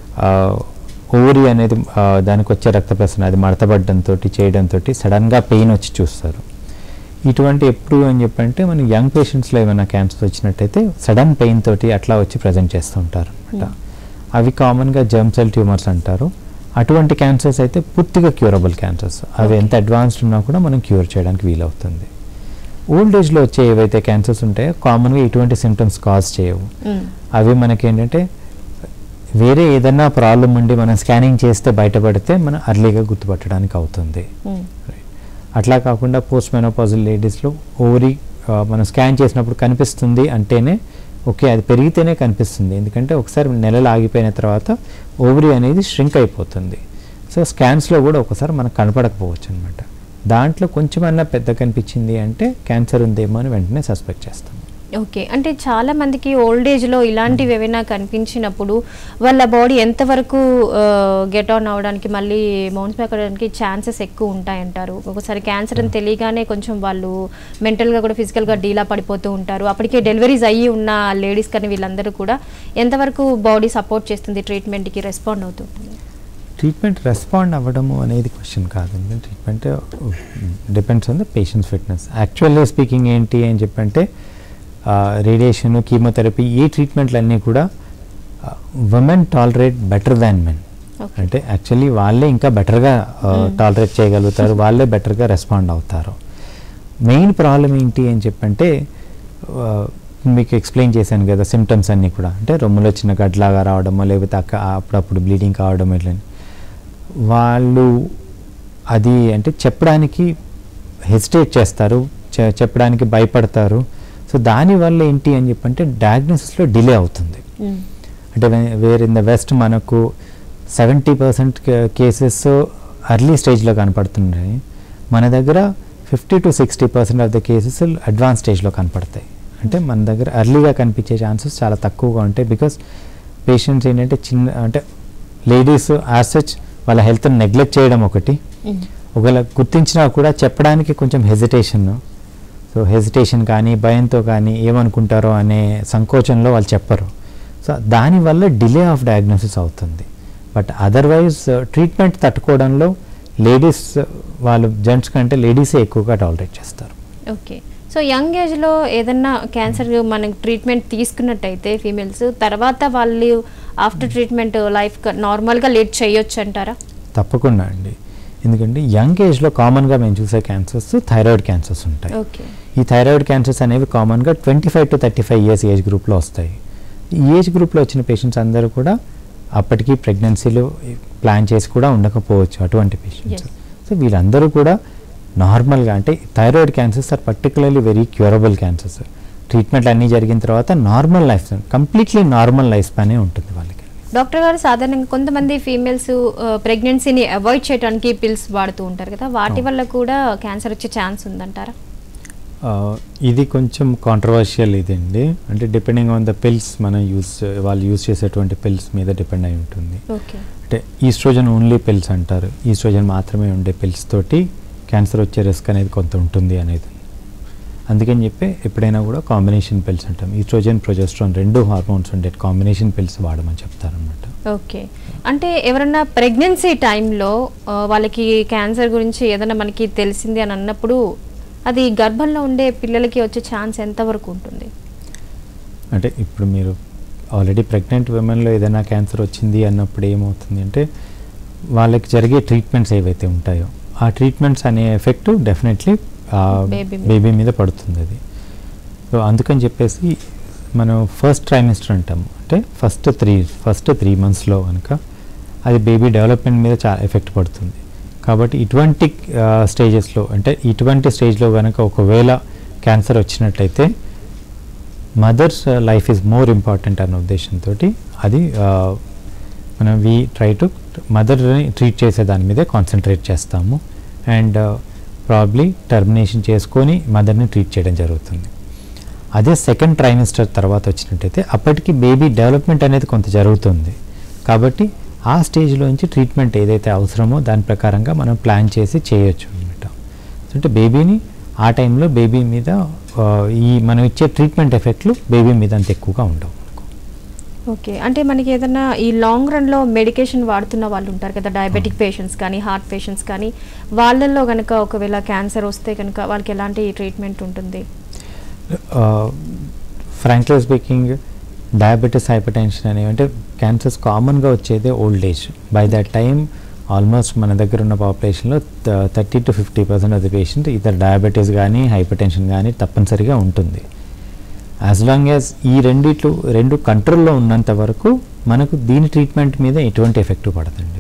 ఓవరీ అనేది ఆ, దానికి వచ్చే రక్త ప్రసరణ అది మడతపడడంతో చేయడంతో సడన్గా పెయిన్ వచ్చి చూస్తారు ఇటువంటి ఎప్పుడు అని చెప్పంటే మన యంగ్ పేషెంట్స్లో ఏమైనా క్యాన్సర్ వచ్చినట్టయితే సడన్ పెయిన్ తోటి అట్లా వచ్చి ప్రజెంట్ చేస్తూ ఉంటారు అనమాట అవి కామన్గా జర్మ్ సెల్ ట్యూమర్స్ అంటారు అటువంటి క్యాన్సర్స్ అయితే పూర్తిగా క్యూరబుల్ క్యాన్సర్స్ అవి ఎంత అడ్వాన్స్డ్ ఉన్నా కూడా మనం క్యూర్ చేయడానికి వీలవుతుంది ఓల్డ్ ఏజ్లో వచ్చే ఏవైతే క్యాన్సర్స్ ఉంటాయో కామన్గా ఇటువంటి సిమ్టమ్స్ కాజ్ చేయవు మ్మ్. అవి మనకేంటంటే వేరే ఏదైనా ప్రాబ్లం ఉండి మనం స్కానింగ్ చేస్తే బయటపడితే మనం అర్లీగా గుర్తుపట్టడానికి అవుతుంది మ్మ్. అట్లా కాకుండా పోస్ట్ మెనోపాజల్ లేడీస్లో ఓవరీ ఆ, మనం స్కాన్ చేసినప్పుడు కనిపిస్తుంది అంటేనే ఓకే అది పెరిగితేనే కనిపిస్తుంది ఎందుకంటే ఒకసారి నెలలు ఆగిపోయిన తర్వాత ఓవరీ అనేది ష్రింక్ అయిపోతుంది సో స్కాన్స్లో కూడా ఒకసారి మనకు కనపడకపోవచ్చు అనమాట దాంట్లో కొంచెమన్నా పెద్ద కనిపించింది అంటే క్యాన్సర్ ఉందేమో అని వెంటనే సస్పెక్ట్ చేస్తాం ఓకే అంటే చాలా మందికి ఓల్డ్ ఏజ్ లో ఇలాంటివి ఏమైనా కనిపించినప్పుడు వాళ్ళ బాడీ ఎంతవరకు గెట్ ఆన్ అవడానికి మళ్ళీ మౌన్స్ బ్యాక్ అవడానికి ఛాన్సెస్ ఎక్కువ ఉంటాయంటారు ఒకసారి క్యాన్సర్ అని తెలియగానే కొంచెం వాళ్ళు mental గా కూడా physical గా డీలా పడిపోతూ ఉంటారు అప్పటికే డెలివరీస్ అయ్యి ఉన్న లేడీస్ కానీ వీళ్ళందరూ కూడా ఎంతవరకు బాడీ సపోర్ట్ చేస్తుంది treatment కి రెస్పాండ్ అవుతుంది ట్రీట్మెంట్ రెస్పాండ్ అవ్వడము అనేది క్వశ్చన్ కాదండి treatment depends on the patient's fitness actually speaking ఏంటి అని చెప్పంటే రేడియేషన్ కీమోథెరపీ ఈ ట్రీట్మెంట్లు అన్నీ కూడా women tolerate better than men Okay. అంటే యాక్చువల్లీ వాళ్ళే ఇంకా బెటర్గా టాలరేట్ చేయగలుగుతారు వాళ్ళే బెటర్గా రెస్పాండ్ అవుతారు మెయిన్ ప్రాబ్లం ఏంటి అని చెప్పంటే ఆ, మీకు ఎక్స్ప్లెయిన్ చేశాను కదా సిమ్టమ్స్ అన్నీ కూడా అంటే రొమ్ములో చిన్న గడ్లాగా రావడమో లేకపోతే అక్క అప్పుడప్పుడు బ్లీడింగ్ కావడం ఇట్లా వాళ్ళు అది అంటే చెప్పడానికి హెసిటేట్ చేస్తారు చె- చెప్పడానికి భయపడతారు సో దానివల్ల ఏంటి అని చెప్పంటే డయాగ్నోసిస్లో డిలే అవుతుంది మ్మ్. అంటే వేర్ ఇన్ ద వెస్ట్ మనకు సెవెంటీ పర్సెంట్ కేసెస్ అర్లీ స్టేజ్లో కనపడుతున్నాయి మన దగ్గర fifty to sixty percent of the cases advance స్టేజ్లో కనపడతాయి అంటే మన దగ్గర అర్లీగా కనిపించే ఛాన్సెస్ చాలా తక్కువగా ఉంటాయి బికాస్ పేషెంట్స్ ఏంటంటే చిన్న అంటే లేడీస్ యాజ్ సచ్ వాళ్ళ హెల్త్ని నెగ్లెక్ట్ చేయడం ఒకటి మ్మ్. ఒకవేళ గుర్తించినా కూడా చెప్పడానికి కొంచెం హెజిటేషన్ సో హెజిటేషన్ కానీ భయంతో కానీ ఏమనుకుంటారో అనే సంకోచంలో వాళ్ళు చెప్పరు సో దానివల్ల డిలే ఆఫ్ డయాగ్నోసిస్ అవుతుంది బట్ అదర్వైజ్ ట్రీట్మెంట్ తట్టుకోవడంలో లేడీస్ వాళ్ళు జెంట్స్ కంటే లేడీసే ఎక్కువగా టాలరేట్ చేస్తారు ఓకే సో యంగ్ ఏజ్లో ఏదన్నా క్యాన్సర్ మనకి ట్రీట్మెంట్ తీసుకున్నట్టయితే ఫీమేల్స్ తర్వాత వాళ్ళు ఆఫ్టర్ ట్రీట్మెంట్ లైఫ్ నార్మల్గా లీడ్ చేయొచ్చు అంటారా తప్పకుండా అండి ఎందుకంటే యంగ్ ఏజ్లో కామన్గా మేము చూసే క్యాన్సర్స్ థైరాయిడ్ క్యాన్సర్స్ ఉంటాయి ఓకే ఈ థైరాయిడ్ క్యాన్సర్స్ అనేవి కామన్గా twenty five to thirty five years age గ్రూప్లో వస్తాయి ఈ ఏజ్ గ్రూప్లో వచ్చిన పేషెంట్స్ అందరూ కూడా అప్పటికి ప్రెగ్నెన్సీలు ప్లాన్ చేసి కూడా ఉండకపోవచ్చు అటువంటి పేషెంట్స్ Yes. సో వీళ్ళందరూ కూడా నార్మల్గా అంటే thyroid cancers are particularly very curable cancers treatment అన్నీ జరిగిన తర్వాత normal life completely normal life స్పానే ఉంటుంది వాళ్ళకి డాక్టర్ గారు సాధారణంగా కొంతమంది ఫీమేల్స్ ప్రెగ్నెన్సీని అవాయిడ్ చేయడానికి పిల్స్ వాడుతూ ఉంటారు కదా వాటి అవును. వల్ల కూడా క్యాన్సర్ వచ్చే ఛాన్స్ ఉందంటారా ఆ, ఇది కొంచెం కాంట్రవర్షియల్ ఇదండి అంటే డిపెండింగ్ ఆన్ ద పిల్స్ మనం యూస్ వాళ్ళు యూస్ చేసేటువంటి పిల్స్ మీద డిపెండ్ అయి ఉంటుంది ఓకే అంటే ఈస్ట్రోజన్ ఓన్లీ పిల్స్ అంటారు ఈస్ట్రోజన్ మాత్రమే ఉండే పిల్స్ తోటి క్యాన్సర్ వచ్చే రిస్క్ అనేది కొంత ఉంటుంది అనేది అందుకని చెప్పి ఎప్పుడైనా కూడా కాంబినేషన్ పిల్స్ అంటాం ఈస్ట్రోజన్ ప్రొజెస్ట్రాన్ రెండు హార్మోన్స్ ఉండే కాంబినేషన్ పిల్స్ వాడమని చెప్తారనమాట ఓకే అంటే ఎవరన్నా ప్రెగ్నెన్సీ టైంలో ఆ, వాళ్ళకి క్యాన్సర్ గురించి ఏదైనా మనకి తెలిసింది అని అన్నప్పుడు అది గర్భంలో ఉండే పిల్లలకి వచ్చే ఛాన్స్ ఎంతవరకు ఉంటుంది అంటే ఇప్పుడు మీరు ఆల్రెడీ ప్రెగ్నెంట్ విమెన్లో ఏదైనా క్యాన్సర్ వచ్చింది అన్నప్పుడు ఏమవుతుంది అంటే వాళ్ళకి జరిగే ట్రీట్మెంట్స్ ఏవైతే ఉంటాయో ఆ ట్రీట్మెంట్స్ అనే ఎఫెక్ట్ డెఫినెట్లీ Baby మీద. బేబీ మీద పడుతుంది అది సో అందుకని చెప్పేసి మనం ఫస్ట్ ట్రైమిస్టర్ అంటాము అంటే ఫస్ట్ త్రీ ఫస్ట్ త్రీ మంత్స్లో కనుక అది బేబీ డెవలప్మెంట్ మీద చాలా ఎఫెక్ట్ పడుతుంది కాబట్టి ఇటువంటి స్టేజెస్లో అంటే ఇటువంటి స్టేజ్లో కనుక ఒకవేళ క్యాన్సర్ వచ్చినట్లయితే mother's life is more important అన్న ఉద్దేశంతో అది ఆ, మనం వి ట్రై టు మదర్ని ట్రీట్ చేసే దాని మీదే కాన్సన్ట్రేట్ చేస్తాము అండ్ ప్రాబ్లీ టర్మినేషన్ చేసుకొని మదర్ని ట్రీట్ చేయడం జరుగుతుంది అదే సెకండ్ ట్రైమిస్టర్ తర్వాత వచ్చినట్టయితే అప్పటికి బేబీ డెవలప్మెంట్ అనేది కొంత జరుగుతుంది కాబట్టి ఆ స్టేజ్లోంచి ట్రీట్మెంట్ ఏదైతే అవసరమో దాని ప్రకారంగా మనం ప్లాన్ చేసి చేయొచ్చు అనమాట అంటే బేబీని ఆ టైంలో బేబీ మీద ఆ, ఈ మనం ఇచ్చే ట్రీట్మెంట్ ఎఫెక్ట్లు బేబీ మీద అంత ఎక్కువగా ఉండవు మనకు. ఓకే అంటే మనకి ఏదైనా ఈ లాంగ్ రన్లో మెడికేషన్ వాడుతున్న వాళ్ళు ఉంటారు కదా డయాబెటిక్ పేషెంట్స్ కానీ హార్ట్ పేషెంట్స్ కానీ వాళ్ళల్లో కనుక ఒకవేళ క్యాన్సర్ వస్తే కనుక వాళ్ళకి ఎలాంటి ట్రీట్మెంట్ ఉంటుంది ఫ్రాంక్లీ స్పీకింగ్ డయాబెటీస్ హైపర్ టెన్షన్ అనేవి అంటే క్యాన్సర్స్ కామన్గా వచ్చేదే old age by that time almost మన దగ్గర ఉన్న పాపులేషన్లో thirty to fifty percent of the patient ఇతర డయాబెటీస్ కానీ హైపర్ టెన్షన్ కానీ తప్పనిసరిగా ఉంటుంది యాజ్ లాంగ్ యాజ్ ఈ రెండిట్లు రెండు కంట్రోల్లో ఉన్నంత వరకు మనకు దీని ట్రీట్మెంట్ మీద ఎటువంటి ఎఫెక్ట్ పడదండి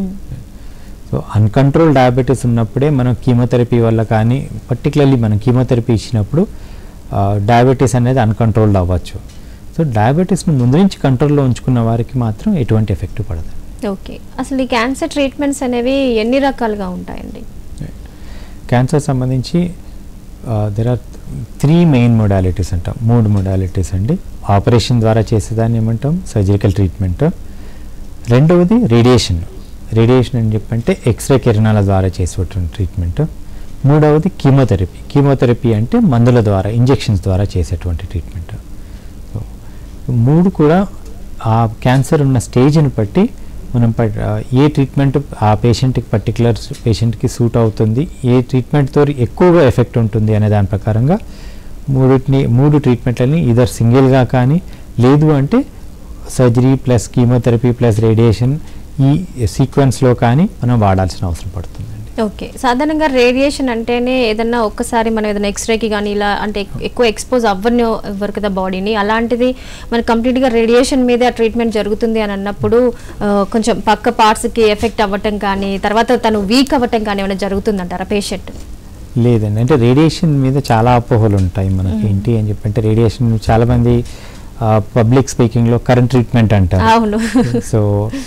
సో అన్కంట్రోల్ డయాబెటీస్ ఉన్నప్పుడే మనం కీమోథెరపీ వల్ల కానీ పర్టికులర్లీ మనం కీమోథెరపీ ఇచ్చినప్పుడు డయాబెటీస్ అనేది అన్కంట్రోల్డ్ అవ్వచ్చు సో డయాబెటీస్ని ముందు నుంచి కంట్రోల్లో ఉంచుకున్న వారికి మాత్రం ఎటువంటి ఎఫెక్ట్ పడదు ఓకే అసలు ఈ క్యాన్సర్ ట్రీట్మెంట్స్ అనేవి ఎన్ని రకాలుగా ఉంటాయండి క్యాన్సర్ సంబంధించి there are three main modalities అంటాం మూడు మొడాలిటీస్ అండి ఆపరేషన్ ద్వారా చేసేదాన్ని ఏమంటాం సర్జికల్ ట్రీట్మెంట్ రెండవది రేడియేషన్ రేడియేషన్ అని చెప్పంటే ఎక్స్రే కిరణాల ద్వారా చేసేటువంటి ట్రీట్మెంట్ మూడవది కీమోథెరపీ కీమోథెరపీ అంటే మందుల ద్వారా ఇంజెక్షన్స్ ద్వారా చేసేటువంటి ట్రీట్మెంట్ సో మూడు కూడా ఆ క్యాన్సర్ ఉన్న స్టేజ్ని బట్టి మనం పట్- ఆ, ఏ ట్రీట్మెంట్ ఆ పేషెంట్కి పర్టికులర్ పేషెంట్కి సూట్ అవుతుంది ఏ ట్రీట్మెంట్తో ఎక్కువగా ఎఫెక్ట్ ఉంటుంది అనే దాని ప్రకారంగా మూడింటిని మూడు ట్రీట్మెంట్లని ఇదర్ సింగిల్గా కానీ లేదు అంటే surgery plus chemotherapy plus radiation ఈ సీక్వెన్స్లో కానీ మనం వాడాల్సిన అవసరం పడుతుందండి ఓకే సాధారణంగా రేడియేషన్ అంటేనే ఏదన్నా ఒక్కసారి మనం ఏదైనా ఎక్స్రేకి కానీ ఇలా అంటే ఎక్- ఎక్కువ ఎక్స్పోజ్ అవ్వని ఇవ్వరు కదా బాడీని అలాంటిది మన కంప్లీట్గా రేడియేషన్ మీదే ఆ ట్రీట్మెంట్ జరుగుతుంది అని అన్నప్పుడు ఆ, కొంచెం పక్క పార్ట్స్కి ఎఫెక్ట్ అవ్వటం కానీ తర్వాత తను వీక్ అవ్వటం కానీ ఏమైనా జరుగుతుందంటారా పేషెంట్ లేదండి అంటే రేడియేషన్ మీద చాలా అపోహలు ఉంటాయి మనకి ఏంటి అని చెప్పంటే రేడియేషన్ చాలామంది పబ్లిక్ స్పీకింగ్లో కరెంట్ ట్రీట్మెంట్ అంటారు అవును సో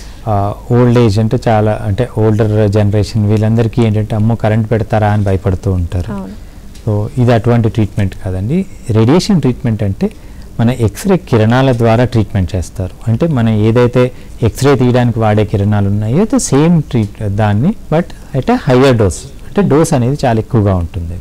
ఓల్డ్ ఏజ్ అంటే చాలా అంటే ఓల్డర్ జనరేషన్ వీళ్ళందరికీ ఏంటంటే అమ్మో కరెంట్ పెడతారా అని భయపడుతూ ఉంటారు అవును సో ఇది అటువంటి ట్రీట్మెంట్ కాదండి రేడియేషన్ ట్రీట్మెంట్ అంటే మన ఎక్స్రే కిరణాల ద్వారా ట్రీట్మెంట్ చేస్తారు అంటే మనం ఏదైతే ఎక్స్రే తీయడానికి వాడే కిరణాలు ఉన్నాయో అయితే సేమ్ ట్రీట్ దాన్ని బట్ అయితే హయ్యర్ డోస్ అంటే డోస్ అనేది చాలా ఎక్కువగా ఉంటుంది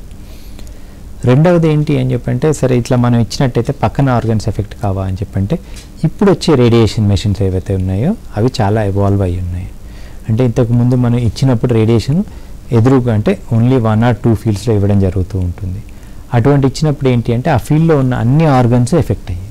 రెండవది ఏంటి అని చెప్పంటే సరే ఇట్లా మనం ఇచ్చినట్టయితే పక్కన ఆర్గన్స్ ఎఫెక్ట్ కావా అని చెప్పంటే ఇప్పుడు వచ్చే రేడియేషన్ మెషిన్స్ ఏవైతే ఉన్నాయో అవి చాలా ఎవాల్వ్ అయ్యి ఉన్నాయి అంటే ఇంతకు ముందు మనం ఇచ్చినప్పుడు రేడియేషన్ ఎదురుగా అంటే ఓన్లీ వన్ ఆర్ టూ ఫీల్డ్స్లో ఇవ్వడం జరుగుతూ ఉంటుంది అటువంటి ఇచ్చినప్పుడు ఏంటి అంటే ఆ ఫీల్డ్లో ఉన్న అన్ని ఆర్గన్స్ ఎఫెక్ట్ అయ్యాయి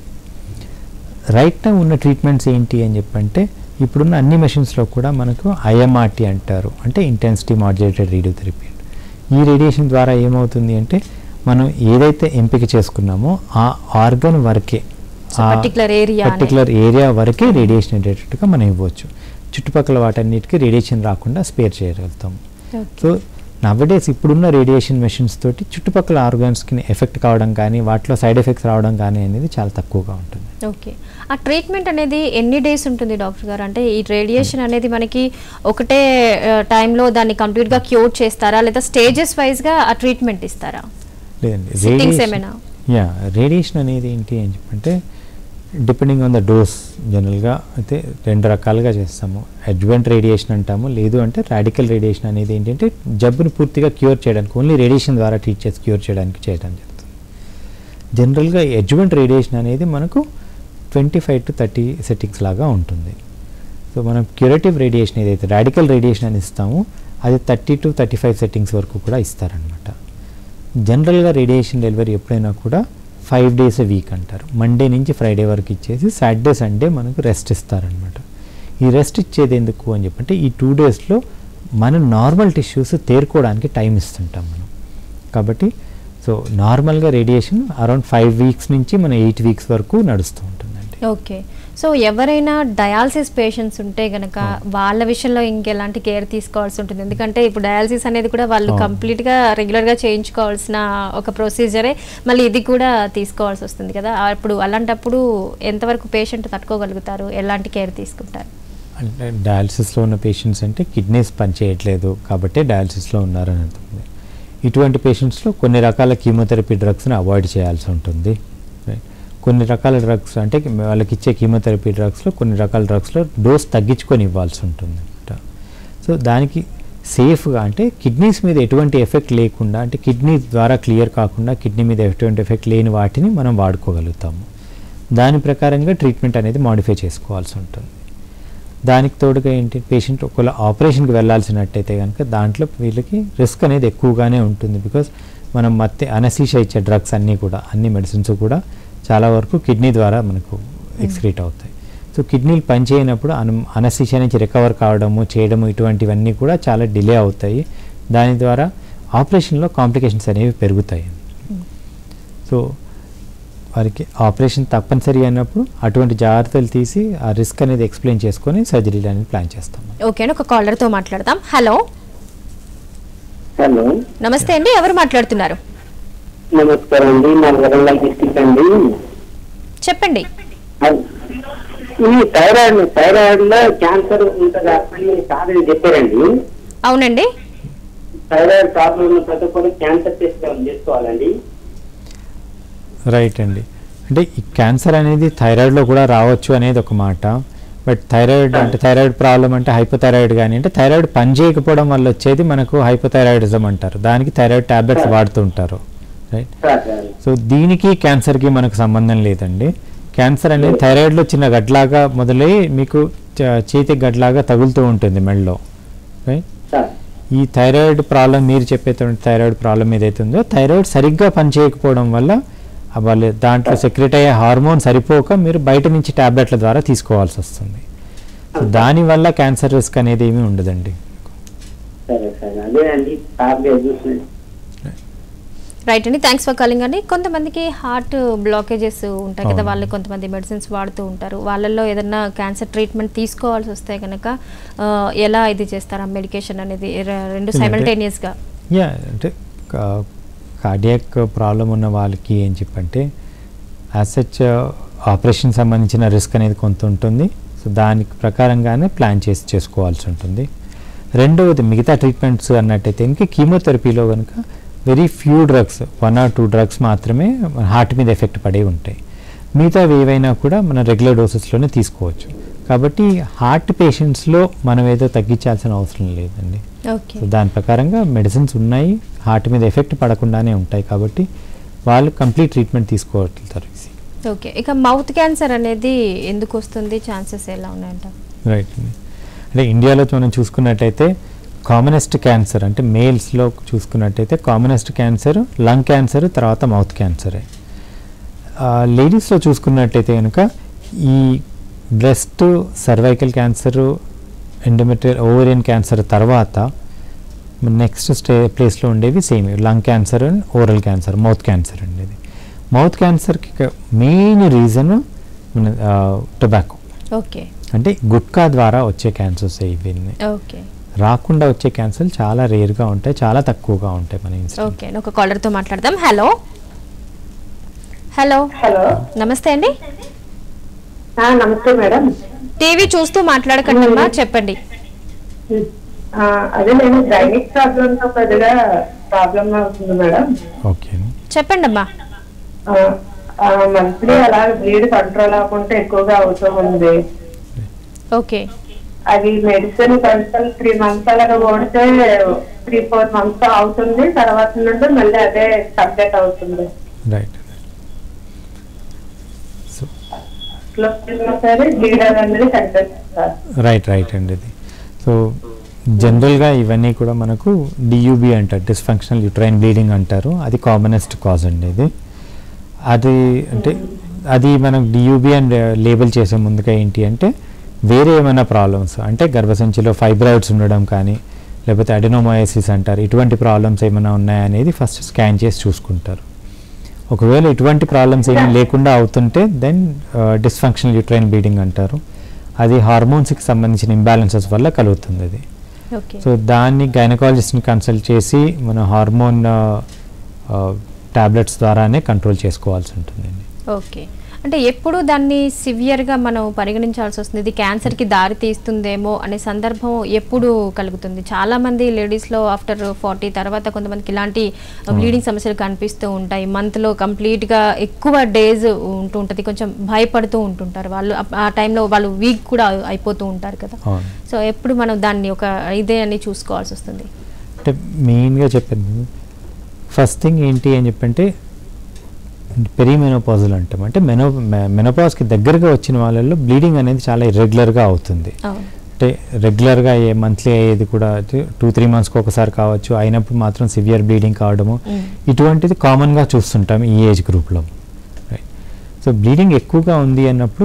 రైట్ నా ఉన్న ట్రీట్మెంట్స్ ఏంటి అని చెప్పంటే ఇప్పుడున్న అన్ని మెషిన్స్లో కూడా మనకు ఐఎంఆర్టీ అంటారు అంటే ఇంటెన్సిటీ మాడ్యులేటెడ్ రేడియోథెరపీ ఈ రేడియేషన్ ద్వారా ఏమవుతుంది అంటే మనం ఏదైతే ఎంపిక చేసుకున్నామో ఆ ఆర్గన్ వరకే So, particular area అనే- పర్టికులర్ ఏరియా వరకే రేడియేషన్ ఉండేటట్టుగా మనం ఇవ్వచ్చు చుట్టుపక్కల వాటన్నిటికీ రేడియేషన్ రాకుండా స్పేర్ చేయగలుగుతాం సో నవడేస్ ఇప్పుడున్న రేడియేషన్ మెషిన్స్ తోటి చుట్టుపక్కల ఆర్గాన్స్కి ఎఫెక్ట్ కావడం కానీ వాటిలో సైడ్ ఎఫెక్ట్స్ రావడం కానీ అనేది చాలా తక్కువగా ఉంటుంది ఓకే ఆ ట్రీట్మెంట్ అనేది ఎన్ని డేస్ ఉంటుంది డాక్టర్ గారు అంటే ఈ రేడియేషన్ అనేది మనకి ఒకటే టైంలో దాన్ని కంప్లీట్గా క్యూర్ చేస్తారా లేదా స్టేజెస్ వైజ్గా ఆ ట్రీట్మెంట్ ఇస్తారా లేదండి Sittings రేడియేషన్ ఏమైనా? యా రేడియేషన్ అనేది ఏంటి అని చెప్పంటే డిపెండింగ్ ఆన్ ద డోస్ జనరల్గా అయితే రెండు రకాలుగా చేస్తాము అడ్వెంట్ రేడియేషన్ అంటాము లేదు అంటే రాడికల్ రేడియేషన్ అనేది ఏంటంటే జబ్బుని పూర్తిగా క్యూర్ చేయడానికి ఓన్లీ రేడియేషన్ ద్వారా ట్రీట్ చేసి క్యూర్ చేయడానికి చేయడం జరుగుతుంది జనరల్గా అడ్వెంట్ రేడియేషన్ అనేది మనకు twenty five to thirty sittings లాగా ఉంటుంది సో మనం క్యూరేటివ్ రేడియేషన్ ఏదైతే రాడికల్ రేడియేషన్ అని ఇస్తామో అది thirty to thirty five sittings వరకు కూడా ఇస్తారనమాట జనరల్గా రేడియేషన్ డెలివరీ ఎప్పుడైనా కూడా ఫైవ్ డేస్ ఎ వీక్ అంటారు మండే నుంచి ఫ్రైడే వరకు ఇచ్చేసి సాటర్డే సండే మనకు రెస్ట్ ఇస్తారనమాట ఈ రెస్ట్ ఇచ్చేది ఎందుకు అని చెప్పంటే ఈ టూ డేస్లో మన నార్మల్ టిష్యూస్ తేరుకోవడానికి టైం ఇస్తుంటాం మనం కాబట్టి సో నార్మల్గా రేడియేషన్ అరౌండ్ ఫైవ్ వీక్స్ నుంచి మన ఎయిట్ వీక్స్ వరకు నడుస్తూ ఉంటుందండి ఓకే సో ఎవరైనా డయాలసిస్ పేషెంట్స్ ఉంటే గనక వాళ్ళ విషయంలో ఇంకెలాంటి కేర్ తీసుకోవాల్సి ఉంటుంది ఎందుకంటే ఇప్పుడు డయాలసిస్ అనేది కూడా వాళ్ళు అవును. కంప్లీట్ గా రెగ్యులర్ గా చేయించుకోవాల్సిన ఒక ప్రొసీజరే మళ్ళీ ఇది కూడా తీసుకోవాల్సి వస్తుంది కదా అప్పుడు అలాంటప్పుడు ఎంతవరకు పేషెంట్ తట్టుకోగలుగుతారు ఎలాంటి కేర్ తీసుకుంటారు అంటే డయాలసిస్లో ఉన్న పేషెంట్స్ అంటే కిడ్నీస్ పనిచేయట్లేదు కాబట్టి డయాలసిస్లో ఉన్నారని అర్థం ఇటువంటి పేషెంట్స్లో కొన్ని రకాల కీమోథెరపీ డ్రగ్స్ని అవాయిడ్ చేయాల్సి ఉంటుంది Right. కొన్ని రకాల డ్రగ్స్ అంటే వాళ్ళకి ఇచ్చే కీమోథెరపీ డ్రగ్స్లో కొన్ని రకాల డ్రగ్స్లో డోస్ తగ్గించుకొని ఇవ్వాల్సి ఉంటుంది అనమాట సో దానికి సేఫ్గా అంటే కిడ్నీస్ మీద ఎటువంటి ఎఫెక్ట్ లేకుండా అంటే కిడ్నీ ద్వారా క్లియర్ కాకుండా కిడ్నీ మీద ఎటువంటి ఎఫెక్ట్ లేని వాటిని మనం వాడుకోగలుగుతాము దాని ప్రకారంగా ట్రీట్మెంట్ అనేది మాడిఫై చేసుకోవాల్సి ఉంటుంది దానికి తోడుగా ఏంటి పేషెంట్ ఒకవేళ ఆపరేషన్కి వెళ్ళాల్సినట్టయితే కనుక దాంట్లో వీళ్ళకి రిస్క్ అనేది ఎక్కువగానే ఉంటుంది బికాస్ మనం మత్తే అనసీష ఇచ్చే డ్రగ్స్ అన్నీ కూడా అన్ని మెడిసిన్స్ కూడా చాలా వరకు కిడ్నీ ద్వారా మనకు ఎక్స్క్రీట్ అవుతాయి సో కిడ్నీలు పనిచేయనప్పుడు అన అనసీష నుంచి రికవర్ కావడము చేయడము ఇటువంటివన్నీ కూడా చాలా డిలే అవుతాయి దాని ద్వారా ఆపరేషన్లో కాంప్లికేషన్స్ అనేవి పెరుగుతాయి సో వారికి ఆపరేషన్ తప్పనిసరి అయినప్పుడు అటువంటి జాగ్రత్తలు తీసి ఆ రిస్క్ అనేది ఎక్స్ప్లెయిన్ చేసుకొని సర్జరీలు అనేది ప్లాన్ చేస్తాం ఓకే అండి ఒక caller తో మాట్లాడదాం హలో హలో నమస్తే అండి ఎవరు మాట్లాడుతున్నారు నమస్కారం అండి నా వరంగల్ డిస్ట్రిక్ట్ అండి చెప్పండి అది- ఈ థైరాయిడ్ థైరాయిడ్ లో క్యాన్సర్ ఉంటుందా అని సార్ చెప్పారండి అవునండి థైరాయిడ్ ప్రాబ్లం ఉన్న ప్రతి ఒక్కరు క్యాన్సర్ టెస్ట్ చేసుకోవాలండి రైట్ అండి అంటే ఈ క్యాన్సర్ అనేది థైరాయిడ్లో కూడా రావచ్చు అనేది ఒక మాట బట్ థైరాయిడ్ అంటే థైరాయిడ్ ప్రాబ్లం అంటే హైపోథైరాయిడ్ కానీ అంటే థైరాయిడ్ పని చేయకపోవడం వల్ల వచ్చేది మనకు హైపోథైరాయిడిజం అంటారు దానికి థైరాయిడ్ టాబ్లెట్స్ వాడుతూ ఉంటారు రైట్ సార్ సార్ సో దీనికి క్యాన్సర్కి మనకు సంబంధం లేదండి క్యాన్సర్ అనేది థైరాయిడ్లో చిన్న గడ్లాగా మొదలై మీకు చ- చేతి గడ్లాగా తగులుతూ ఉంటుంది మెడలో రైట్ సార్ ఈ థైరాయిడ్ ప్రాబ్లం మీరు చెప్పేటువంటి థైరాయిడ్ ప్రాబ్లం ఏదైతే ఉందో థైరాయిడ్ సరిగ్గా పనిచేయకపోవడం వల్ల ఆ వాళ్ళు దాంట్లో సెక్రెట్ అయ్యే హార్మోన్ సరిపోక మీరు బయట నుంచి టాబ్లెట్ల ద్వారా తీసుకోవాల్సి వస్తుంది సో దానివల్ల క్యాన్సర్ రిస్క్ అనేది ఏమీ ఉండదండి సరే సార్ అదే అండి టాబ్లెట్ చూస్తున్నాను రైట్ అండి థ్యాంక్స్ ఫర్ కాలింగ్ అండి కొంతమందికి హార్ట్ బ్లాకేజెస్ ఉంటాయి కదా అవును. వాళ్ళు కొంతమంది మెడిసిన్స్ వాడుతూ ఉంటారు వాళ్ళల్లో ఏదన్నా క్యాన్సర్ ట్రీట్మెంట్ తీసుకోవాల్సి వస్తే కనుక ఆ, ఎలా ఇది చేస్తారా మెడికేషన్ అనేది రె- రెండు అంటే- సైమల్టేనియస్ గా యా అంటే కార్డియాక్ ప్రాబ్లం ఉన్న వాళ్ళకి ఏం చెప్పంటే యాజ్ సచ్ ఆపరేషన్ సంబంధించిన రిస్క్ అనేది కొంత ఉంటుంది సో దానికి ప్రకారంగానే ప్లాన్ చేసి చేసుకోవాల్సి ఉంటుంది రెండవది మిగతా ట్రీట్మెంట్స్ అన్నట్టయితే ఇంక కీమోథెరపీలో కనుక very few drugs one or two drugs మాత్రమే హార్ట్ మీద ఎఫెక్ట్ పడే ఉంటాయి మిగతావి ఏవైనా కూడా మనం రెగ్యులర్ డోసెస్లోనే తీసుకోవచ్చు కాబట్టి హార్ట్ పేషెంట్స్లో మనం ఏదో తగ్గించాల్సిన అవసరం లేదండి ఓకే సో దాని ప్రకారంగా మెడిసిన్స్ ఉన్నాయి హార్ట్ మీద ఎఫెక్ట్ పడకుండానే ఉంటాయి కాబట్టి వాళ్ళు కంప్లీట్ ట్రీట్మెంట్ తీసుకోగలుగుతారు ఓకే ఇక మౌత్ క్యాన్సర్ అనేది ఎందుకు వస్తుంది ఛాన్సెస్ ఎలా ఉన్నాయంట రైట్ అంటే ఇండియాలో మనం చూసుకున్నట్టయితే కామనెస్ట్ క్యాన్సర్ అంటే మేల్స్లో చూసుకున్నట్టయితే కామనెస్ట్ క్యాన్సర్ లంగ్ క్యాన్సర్ తర్వాత మౌత్ క్యాన్సరే లేడీస్లో చూసుకున్నట్టయితే కనుక ఈ breast cervical cancer endometrial ovarian cancer తర్వాత నెక్స్ట్ స్టే ప్లేస్లో ఉండేవి same lung cancer and oral cancer mouth cancer ఉండేది మౌత్ క్యాన్సర్కి మెయిన్ రీజన్ మన టొబాకో ఓకే అంటే గుట్కా ద్వారా వచ్చే క్యాన్సర్స్ ఇవన్నీ ఓకే రాకుండా వచ్చే క్యాన్సర్ చాలా రేర్గా ఉంటాయి చాలా తక్కువగా ఉంటాయి మన ఇన్స్టెంట్ ఓకే ఒక caller తో మాట్లాడదాం హలో హలో హలో నమస్తే అండి ఆ, నమస్తే మేడం టీవీ చూస్తూ మాట్లాడకండి అమ్మా చెప్పండి ఆ, అదే నేను గైనిక్ ప్రాబ్లమ్ తో పెద్దగా ప్రాబ్లం అవుతుంది మేడం ఓకే చెప్పండి అమ్మా మంత్లీ అలా బ్లీడ్ కంట్రోల్ అవ్వకుండా ఎక్కువగా అవుతూ ఉంది ఓకే అది మెడిసిన్ కన్సల్ త్రీ మంత్స్ అలాగా కొడితే త్రీ ఫోర్ మంత్స్ అవుతుంది తర్వాత నుండి మళ్ళీ అదే సబ్జెక్ట్ అవుతుంది రైట్ సో లో ఉన్నా సరే బ్లీడర్ అనేది తగ్గదు సార్ రైట్ రైట్ అండి ఇది సో జనరల్గా ఇవన్నీ కూడా మనకు డియూబి అంటారు డిస్ఫంక్షనల్ యూట్రైన్ బ్లీడింగ్ అంటారు అది కామనెస్ట్ కాజ్ అండి ఇది అది అంటే అది మనం డియూబి అండ్ లేబుల్ చేసే ముందుగా ఏంటి అంటే వేరే ఏమైనా ప్రాబ్లమ్స్ అంటే గర్భసంచిలో ఫైబ్రాయిడ్స్ ఉండడం కానీ లేకపోతే అడినోమయోసిస్ అంటారు ఇటువంటి ప్రాబ్లమ్స్ ఏమైనా ఉన్నాయా అనేది ఫస్ట్ స్కాన్ చేసి చూసుకుంటారు ఒకవేళ ఇటువంటి ప్రాబ్లమ్స్ ఏమీ లేకుండా అవుతుంటే దెన్ డిస్ఫంక్షనల్ యూట్రైన్ బ్లీడింగ్ అంటారు అది హార్మోన్స్కి సంబంధించిన ఇంబ్యాలెన్సెస్ వల్ల కలుగుతుంది అది ఓకే సో దాన్ని గైనకాలజిస్ట్ని కన్సల్ట్ చేసి మన హార్మోన్ టాబ్లెట్స్ ద్వారానే కంట్రోల్ చేసుకోవాల్సి ఉంటుందండి ఓకే అంటే ఎప్పుడు దాన్ని సివియర్గా మనం పరిగణించాల్సి వస్తుంది ఇది క్యాన్సర్కి దారి తీస్తుందేమో అనే సందర్భం ఎప్పుడు కలుగుతుంది చాలా మంది లేడీస్లో ఆఫ్టర్ ఫార్టీ తర్వాత కొంతమందికి ఇలాంటి బ్లీడింగ్ సమస్యలు కనిపిస్తూ ఉంటాయి మంత్లో కంప్లీట్గా ఎక్కువ డేస్ ఉంటూ ఉంటుంది కొంచెం భయపడుతూ ఉంటుంటారు వాళ్ళు ఆ- ఆ టైంలో వాళ్ళు వీక్ కూడా అయిపోతూ ఉంటారు కదా అవును సో ఎప్పుడు మనం దాన్ని ఒక ఇదే అని చూసుకోవాల్సి వస్తుంది అంటే మెయిన్గా చెప్పండి ఫస్ట్ థింగ్ ఏంటి అని చెప్పంటే పెరిమెనోపాజల్ అంటాం అంటే మెనో మెనోపాజ్కి దగ్గరగా వచ్చిన వాళ్ళల్లో బ్లీడింగ్ అనేది చాలా ఇర్రెగ్యులర్గా అవుతుంది అవును అంటే రెగ్యులర్గా అయ్యే మంత్లీ అయ్యేది కూడా టూ త్రీ మంత్స్కి ఒకసారి కావచ్చు అయినప్పుడు మాత్రం సివియర్ బ్లీడింగ్ కావడము Mm. ఇటువంటిది కామన్గా చూస్తుంటాం ఈ ఏజ్ గ్రూప్లో రైట్ సో బ్లీడింగ్ ఎక్కువగా ఉంది అన్నప్పుడు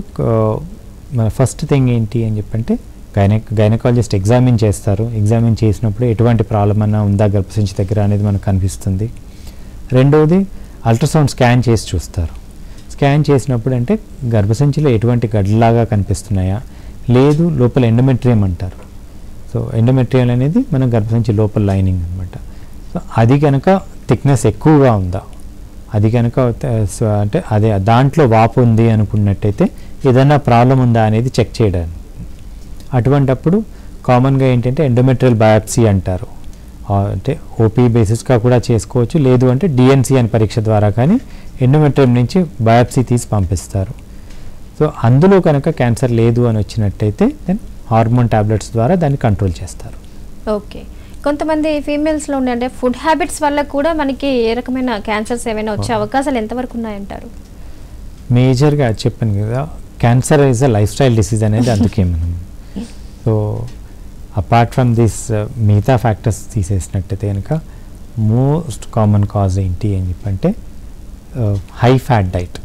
మన ఫస్ట్ థింగ్ ఏంటి అని చెప్పంటే గైనక్ గైనకాలజిస్ట్ ఎగ్జామిన్ చేస్తారు ఎగ్జామిన్ చేసినప్పుడు ఎటువంటి ప్రాబ్లం అన్నా ఉందా గర్భసంచి దగ్గర అనేది మనకు కనిపిస్తుంది రెండవది అల్ట్రాసౌండ్ స్కాన్ చేసి చూస్తారు స్కాన్ చేసినప్పుడు అంటే గర్భసంచిలో ఎటువంటి గడ్డలాగా కనిపిస్తున్నాయా లేదు లోపల ఎండోమెట్రియం అంటారు సో ఎండోమెట్రియం అనేది మన గర్భసంచి లోపల లైనింగ్ అనమాట సో అది కనుక థిక్నెస్ ఎక్కువగా ఉందా అది కనుక త- సో అంటే అదే దాంట్లో వాపు ఉంది అనుకున్నట్టయితే ఏదైనా ప్రాబ్లం ఉందా అనేది చెక్ చేయడానికి అటువంటప్పుడు కామన్గా ఏంటంటే ఎండోమెట్రియల్ బయాప్సీ అంటారు ఆ, అంటే ఓపీ బేసిస్గా కూడా చేసుకోవచ్చు లేదు అంటే డిఎన్సి అని పరీక్ష ద్వారా కానీ ఎండోమెట్రియం నుంచి బయాప్సీ తీసి పంపిస్తారు సో అందులో కనుక క్యాన్సర్ లేదు అని వచ్చినట్టయితే దెన్ హార్మోన్ టాబ్లెట్స్ ద్వారా దాన్ని కంట్రోల్ చేస్తారు ఓకే కొంతమంది ఫీమేల్స్లో ఉండే అంటే ఫుడ్ హ్యాబిట్స్ వల్ల కూడా మనకి ఏ రకమైన క్యాన్సర్స్ ఏమైనా వచ్చే అవకాశాలు ఎంతవరకు ఉన్నాయంటారు మేజర్గా చెప్పాను కదా cancer is a lifestyle disease అనేది అందుకే మనం సో అపార్ట్ ఫ్రమ్ దిస్ మిగతా ఫ్యాక్టర్స్ తీసేసినట్టయితే కనుక మోస్ట్ కామన్ కాజ్ ఏంటి అని చెప్పంటే high fat diet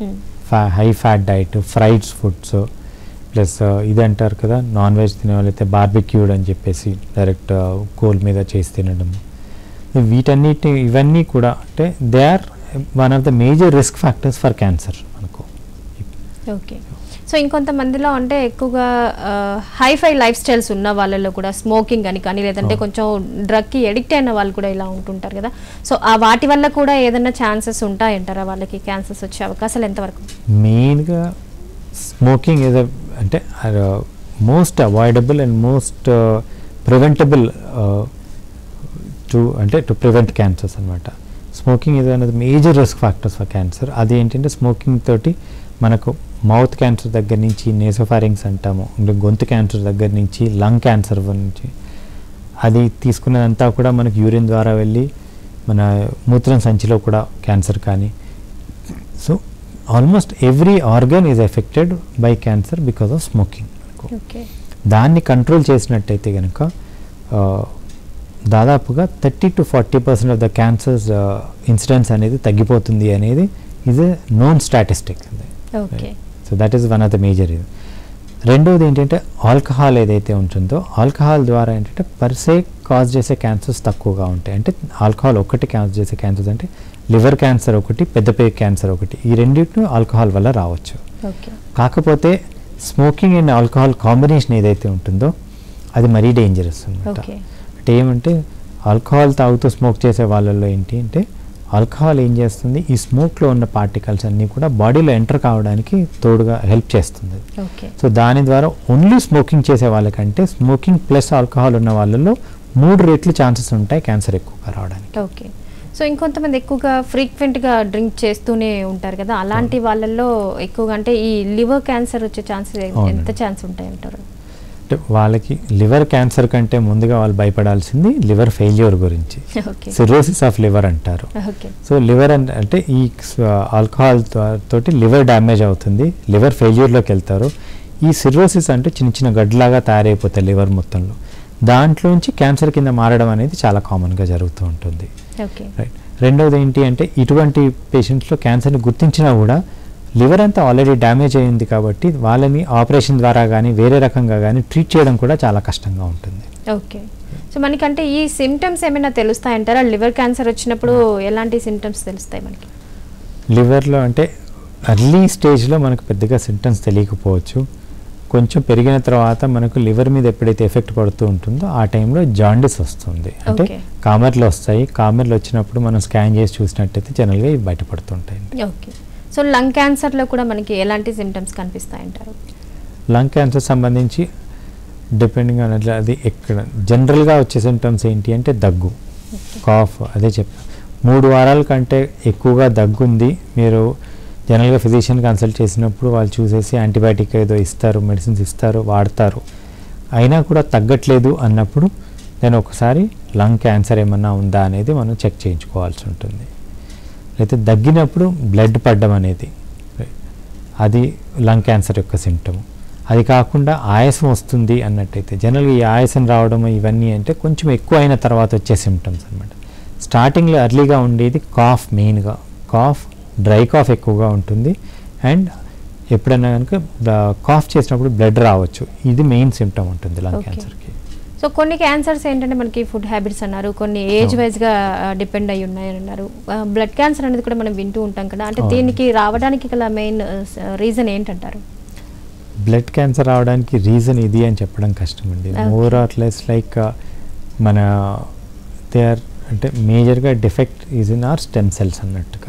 high fat diet fried foods plus ఇది అంటారు కదా నాన్ వెజ్ తినే వాళ్ళైతే బార్బిక్యూడ్ అని చెప్పేసి డైరెక్ట్ కోల్ మీద చేసి తినడం వీటన్నిటి ఇవన్నీ కూడా అంటే they are one of the major risk factors for cancer మనకు ఓకే సో ఇంకొంతమందిలో అంటే ఎక్కువగా హైఫై లైఫ్ స్టైల్స్ ఉన్న వాళ్ళలో కూడా స్మోకింగ్ అని కానీ లేదంటే Oh. కొంచెం డ్రగ్కి ఎడిక్ట్ అయిన వాళ్ళు కూడా ఇలా ఉంటుంటారు కదా సో ఆ వాటి వల్ల కూడా ఏదైనా ఛాన్సెస్ ఉంటాయంటారా వాళ్ళకి క్యాన్సర్స్ వచ్చే అవకాశాలు ఎంతవరకు మెయిన్గా స్మోకింగ్ ఇస్ అంటే most avoidable and most preventable to అంటే టు ప్రివెంట్ క్యాన్సర్స్ అనమాట స్మోకింగ్ ఇది అనేది major risk factors for cancer అది ఏంటంటే స్మోకింగ్ తోటి మనకు మౌత్ క్యాన్సర్ దగ్గర నుంచి నేసోఫారింగ్స్ అంటాము ఇంకా గొంతు క్యాన్సర్ దగ్గర నుంచి లంగ్ క్యాన్సర్ నుంచి అది తీసుకున్నదంతా కూడా మనకు యూరిన్ ద్వారా వెళ్ళి మన మూత్రం సంచిలో కూడా క్యాన్సర్ కానీ so almost every organ is affected by cancer because of smoking okay దాన్ని కంట్రోల్ చేసినట్టయితే కనుక ఆ, దాదాపుగా thirty to forty percent of the cancers incidence అనేది తగ్గిపోతుంది అనేది is a known statistic okay so that is one of the major ఇది రెండవది ఏంటంటే ఆల్కహాల్ ఏదైతే ఉంటుందో ఆల్కహాల్ ద్వారా ఏంటంటే పర్సే కాజ్ చేసే క్యాన్సర్స్ తక్కువగా ఉంటాయి అంటే ఆల్కహాల్ ఒకటి కాజ్ చేసే క్యాన్సర్స్ అంటే లివర్ క్యాన్సర్ ఒకటి పెద్దపే క్యాన్సర్ ఒకటి ఈ రెండింటిని ఆల్కహాల్ వల్ల రావచ్చు ఓకే కాకపోతే స్మోకింగ్ అండ్ ఆల్కహాల్ కాంబినేషన్ ఏదైతే ఉంటుందో అది మరీ డేంజరస్ అనమాట ఓకే అంటే ఏమంటే ఆల్కహాల్ తాగుతూ స్మోక్ చేసే వాళ్ళల్లో ఏంటి అంటే ఆల్కహాల్ ఏం చేస్తుంది ఈ స్మోక్లో ఉన్న పార్టికల్స్ అన్నీ కూడా బాడీలో ఎంటర్ కావడానికి తోడుగా హెల్ప్ చేస్తుంది ఓకే సో దాని ద్వారా ఓన్లీ స్మోకింగ్ చేసే వాళ్ళకంటే స్మోకింగ్ ప్లస్ ఆల్కహాల్ ఉన్న వాళ్ళలో మూడు రెట్లు ఛాన్సెస్ ఉంటాయి క్యాన్సర్ ఎక్కువగా రావడానికి ఓకే సో ఇంకొంతమంది ఎక్కువగా ఫ్రీక్వెంట్గా డ్రింక్ చేస్తూనే ఉంటారు కదా అలాంటి వాళ్ళల్లో ఎక్కువగా అంటే ఈ లివర్ క్యాన్సర్ వచ్చే ఛాన్సెస్ ఎంత అవునండి. ఛాన్స్ ఉంటాయి అంటారు అంటే వాళ్ళకి లివర్ క్యాన్సర్ కంటే ముందుగా వాళ్ళు భయపడాల్సింది లివర్ ఫెయిల్యూర్ గురించి ఓకే సిరోసిస్ ఆఫ్ లివర్ అంటారు ఓకే సో లివర్ అంటే ఈ ఆల్కహాల్ తోటి లివర్ డ్యామేజ్ అవుతుంది లివర్ ఫెయిల్యూర్లోకి వెళ్తారు ఈ సిరోసిస్ అంటే చిన్న చిన్న గడ్డలాగా తయారైపోతాయి లివర్ మొత్తంలో దాంట్లోంచి క్యాన్సర్ కింద మారడం అనేది చాలా కామన్గా జరుగుతూ ఉంటుంది ఓకే రైట్ రెండవది ఏంటి అంటే ఇటువంటి పేషెంట్స్లో క్యాన్సర్ని గుర్తించినా కూడా లివర్ అంతా ఆల్రెడీ డ్యామేజ్ అయింది కాబట్టి వాళ్ళని ఆపరేషన్ ద్వారా కానీ వేరే రకంగా కానీ ట్రీట్ చేయడం కూడా చాలా కష్టంగా ఉంటుంది ఓకే సో మనకంటే ఈ సిమ్టమ్స్ ఏమైనా తెలుస్తాయంటారా లివర్ క్యాన్సర్ వచ్చినప్పుడు ఎలాంటి సిమ్టమ్స్ తెలుస్తాయి మనకి లివర్లో అంటే ఎర్లీ స్టేజ్లో మనకు పెద్దగా సింటమ్స్ తెలియకపోవచ్చు కొంచెం పెరిగిన తర్వాత మనకు లివర్ మీద ఎప్పుడైతే ఎఫెక్ట్ పడుతూ ఉంటుందో ఆ టైంలో జాండిస్ వస్తుంది అంటే Okay. కామెర్లు వస్తాయి కామెర్లు వచ్చినప్పుడు మనం స్కాన్ చేసి చూసినట్టయితే జనరల్గా ఇవి బయటపడుతుంటాయి ఓకే సో లంగ్ క్యాన్సర్లో కూడా మనకి ఎలాంటి సిమ్టమ్స్ కనిపిస్తాయంటారు లంగ్ క్యాన్సర్ సంబంధించి డిపెండింగ్ ఆన్ అట్లా అది ఎక్కడ జనరల్గా వచ్చే సిమ్టమ్స్ ఏంటి అంటే దగ్గు కాఫ్ అదే చెప్పా మూడు వారాల కంటే ఎక్కువగా దగ్గు ఉంది మీరు జనరల్గా ఫిజిషియన్ కన్సల్ట్ చేసినప్పుడు వాళ్ళు చూసేసి యాంటీబయాటిక్ ఏదో ఇస్తారు మెడిసిన్స్ ఇస్తారు వాడతారు అయినా కూడా తగ్గట్లేదు అన్నప్పుడు నేను ఒకసారి లంగ్ క్యాన్సర్ ఏమన్నా ఉందా అనేది మనం చెక్ చేయించుకోవాల్సి ఉంటుంది అయితే దగ్గినప్పుడు బ్లడ్ పడ్డం అనేది అది లంగ్ క్యాన్సర్ యొక్క సిమ్టమ్ అది కాకుండా ఆయాసం వస్తుంది అన్నట్టయితే జనరల్గా ఈ ఆయాసం రావడం ఇవన్నీ అంటే కొంచెం ఎక్కువ అయిన తర్వాత వచ్చే సిమ్టమ్స్ అనమాట స్టార్టింగ్లో ఎర్లీగా ఉండేది కాఫ్ మెయిన్గా కాఫ్ డ్రై కాఫ్ ఎక్కువగా ఉంటుంది అండ్ ఎప్పుడైనా కనుక కాఫ్ చేసినప్పుడు బ్లడ్ రావచ్చు ఇది మెయిన్ సిమ్టమ్ ఉంటుంది లంగ్ Okay. క్యాన్సర్కి సో కొన్ని క్యాన్సర్స్ ఏంటంటే మనకి ఫుడ్ హ్యాబిట్స్ అన్నారు కొన్ని ఏజ్ అవును. వైజ్గా డిపెండ్ అయి ఉన్నాయని అన్నారు బ్లడ్ క్యాన్సర్ అనేది కూడా మనం వింటూ ఉంటాం కదా అంటే అవును. దీనికి రావడానికి గల మెయిన్ రీజన్ ఏంటంటారు బ్లడ్ క్యాన్సర్ రావడానికి రీజన్ ఇది అని చెప్పడం కష్టం అండి Okay. More or less like మన దే ఆర్ అంటే మేజర్గా defect is in our stem cells అన్నట్టుగా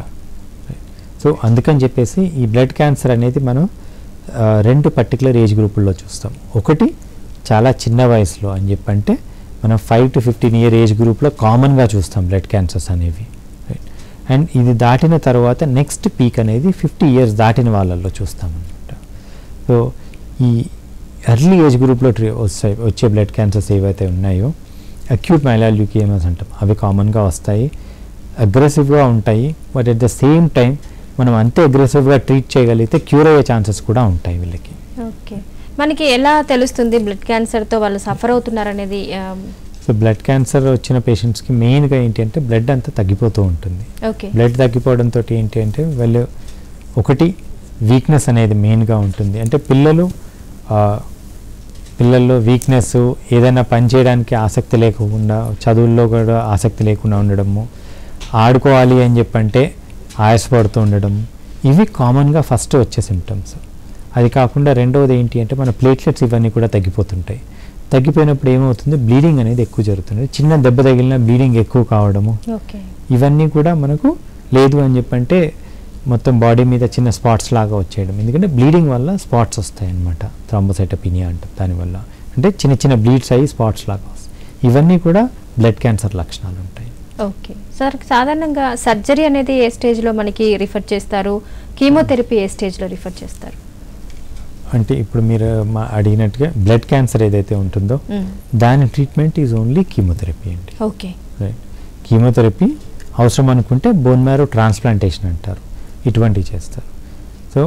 సో అందుకని చెప్పేసి ఈ బ్లడ్ క్యాన్సర్ అనేది మనం ఆ, రెండు పర్టికులర్ ఏజ్ గ్రూపుల్లో చూస్తాం ఒకటి చాలా చిన్న వయసులో అని చెప్పంటే మనం five to fifteen year age గ్రూప్లో కామన్గా చూస్తాం బ్లడ్ క్యాన్సర్స్ అనేవి అండ్ ఇది దాటిన తర్వాత నెక్స్ట్ పీక్ అనేది ఫిఫ్టీ ఇయర్స్ దాటిన వాళ్ళల్లో చూస్తాం అనమాట సో ఈ ఎర్లీ ఏజ్ గ్రూప్లో ట్రీ వస్తాయి వచ్చే బ్లడ్ క్యాన్సర్స్ ఏవైతే ఉన్నాయో అక్యూట్ మైలాల్ ల్యూకేమస్ అంటాం అవి కామన్గా వస్తాయి అగ్రెసివ్గా ఉంటాయి but at the same time మనం అంతే అగ్రెసివ్గా ట్రీట్ చేయగలిగితే క్యూర్ అయ్యే ఛాన్సెస్ కూడా ఉంటాయి వీళ్ళకి ఓకే మనకి ఎలా తెలుస్తుంది బ్లడ్ క్యాన్సర్తో వాళ్ళు సఫర్ అవుతున్నారు అనేది సో బ్లడ్ క్యాన్సర్ వచ్చిన పేషెంట్స్కి మెయిన్గా ఏంటి అంటే బ్లడ్ అంతా తగ్గిపోతూ ఉంటుంది ఓకే బ్లడ్ తగ్గిపోవడంతో ఏంటి అంటే వాళ్ళు ఒకటి వీక్నెస్ అనేది మెయిన్గా ఉంటుంది అంటే పిల్లలు ఆ, పిల్లల్లో వీక్నెస్ ఏదైనా పని చేయడానికి ఆసక్తి లేకుండా చదువుల్లో కూడా ఆసక్తి లేకుండా ఉండడము ఆడుకోవాలి అని చెప్పంటే ఆయాసపడుతూ ఉండడం ఇవి కామన్గా ఫస్ట్ వచ్చే సిమ్టమ్స్ అది కాకుండా రెండవది ఏంటి అంటే మన ప్లేట్లెట్స్ ఇవన్నీ కూడా తగ్గిపోతుంటాయి తగ్గిపోయినప్పుడు ఏమవుతుంది బ్లీడింగ్ అనేది ఎక్కువ జరుగుతుంది చిన్న దెబ్బ తగిలిన బ్లీడింగ్ ఎక్కువ కావడము ఓకే ఇవన్నీ కూడా మనకు లేదు అని చెప్పంటే మొత్తం బాడీ మీద చిన్న స్పాట్స్ లాగా వచ్చేయడం ఎందుకంటే బ్లీడింగ్ వల్ల స్పాట్స్ వస్తాయి అన్నమాట థ్రాంబోసైటోపినియా అంటాం దానివల్ల అంటే చిన్న చిన్న బ్లీడ్స్ అయ్యి స్పాట్స్ లాగా వస్తాయి ఇవన్నీ కూడా బ్లడ్ క్యాన్సర్ లక్షణాలు ఉంటాయి ఓకే సార్ సాధారణంగా సర్జరీ అనేది ఏ స్టేజ్లో మనకి రిఫర్ చేస్తారు కీమోథెరపీ ఏ స్టేజ్లో రిఫర్ చేస్తారు అంటే ఇప్పుడు మీరు మా అడిగినట్టుగా బ్లడ్ క్యాన్సర్ ఏదైతే ఉంటుందో దాని ట్రీట్మెంట్ ఈజ్ ఓన్లీ కీమోథెరపీ అండి ఓకే రైట్ కీమోథెరపీ అవసరం అనుకుంటే బోన్ మ్యారో ట్రాన్స్ప్లాంటేషన్ అంటారు ఇటువంటివి చేస్తారు so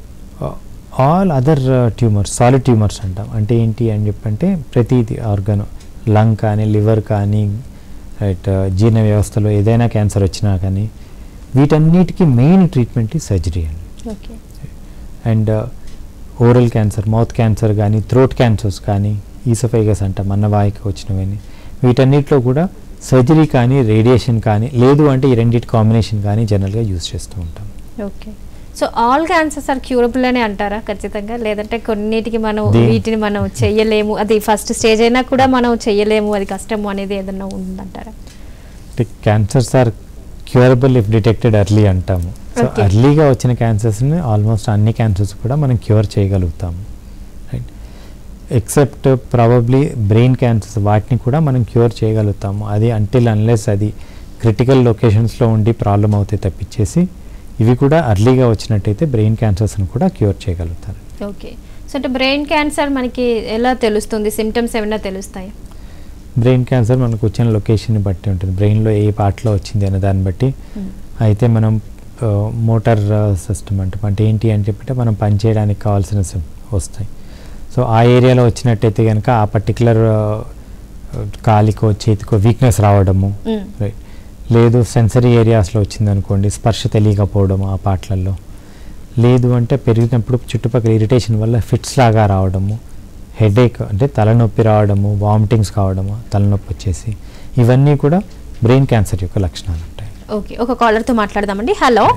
all other tumours solid tumours అంటాం అంటే ఏంటి అని చెప్పంటే ప్రతిది ఆర్గన్ లంగ్ కానీ లివర్ కానీ రైట్ జీర్ణ వ్యవస్థలో ఏదైనా క్యాన్సర్ వచ్చినా కానీ వీటన్నిటికీ మెయిన్ ట్రీట్మెంట్ ఈ సర్జరీ అండి okay and oral cancer mouth cancer కానీ థ్రోట్ క్యాన్సర్స్ కానీ ఈసోఫైగస్ అంటాం అన్నవాహిక వచ్చినవని వీటన్నిటిలో కూడా సర్జరీ కానీ రేడియేషన్ కానీ లేదు అంటే ఈ రెండింటి కాంబినేషన్ కానీ జనరల్గా యూజ్ చేస్తూ ఉంటాం okay so all cancers are curable అని అంటారా ఖచ్చితంగా లేదంటే కొన్నిటికి మనం దే- వీటిని మనం చెయ్యలేము అది ఫస్ట్ స్టేజ్ అయినా కూడా మనం చెయ్యలేము అది కష్టము అనేది ఏదన్నా ఉందంటారా అంటే cancers are curable if detected early అంటాము సో Okay. ఎర్లీగా వచ్చిన క్యాన్సర్స్ని ఆల్మోస్ట్ అన్ని క్యాన్సర్స్ కూడా మనం క్యూర్ చేయగలుగుతాము right except probably brain cancers వాటిని కూడా మనం క్యూర్ చేయగలుగుతాము అది అంటిల్ అన్లెస్ అది క్రిటికల్ లొకేషన్స్లో ఉండి ప్రాబ్లం అవుతాయి తప్పించేసి ఇవి కూడా అర్లీగా వచ్చినట్టయితే బ్రెయిన్ క్యాన్సర్స్ని కూడా క్యూర్ చేయగలుగుతారు ఓకే సో సో అంటే బ్రెయిన్ క్యాన్సర్ మనకి ఎలా తెలుస్తుంది సిమ్టమ్స్ ఏమైనా తెలుస్తాయి బ్రెయిన్ క్యాన్సర్ మనకు వచ్చిన లొకేషన్ని బట్టి ఉంటుంది బ్రెయిన్లో ఏ పార్ట్లో వచ్చింది అనే దాన్ని బట్టి అయితే మనం మోటార్ సిస్టమ్ అంటే అంటే ఏంటి అని చెప్పంటే మనం పనిచేయడానికి కావాల్సిన sim- వస్తాయి సో ఆ ఏరియాలో వచ్చినట్టయితే కనుక ఆ పర్టికులర్ కాలికో చేతికో వీక్నెస్ రావడము మ్మ్. రైట్ లేదు సెన్సరీ ఏరియాస్లో వచ్చిందనుకోండి స్పర్శ తెలియకపోవడం ఆ పాటలలో లేదు అంటే పెరిగినప్పుడు చుట్టుపక్కల ఇరిటేషన్ వల్ల ఫిట్స్ లాగా రావడము హెడేక్ అంటే తలనొప్పి రావడము వామిటింగ్స్ కావడము తలనొప్పి వచ్చేసి ఇవన్నీ కూడా బ్రెయిన్ క్యాన్సర్ యొక్క లక్షణాలు ఉంటాయి ఓకే ఒక కాలర్తో మాట్లాడదామండి హలో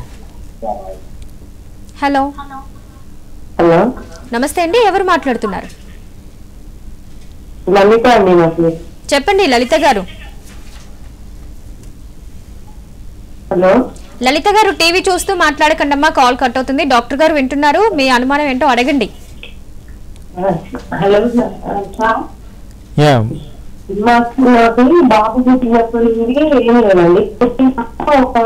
హలో హలో నమస్తే అండి ఎవరు మాట్లాడుతున్నారు లలిత అండి నా పేరు చెప్పండి లలిత గారు హలో లలిత గారు టీవీ చూస్తూ మాట్లాడకండి అమ్మా కాల్ కట్ అవుతుంది డాక్టర్ గారు వింటున్నారు మీ అనుమానం ఏంటో అడగండి హలో సార్ యా మాకు నాకు బాబు పుట్టినప్పటి నుండి ఏం లేదండి పుట్టినాక ఒక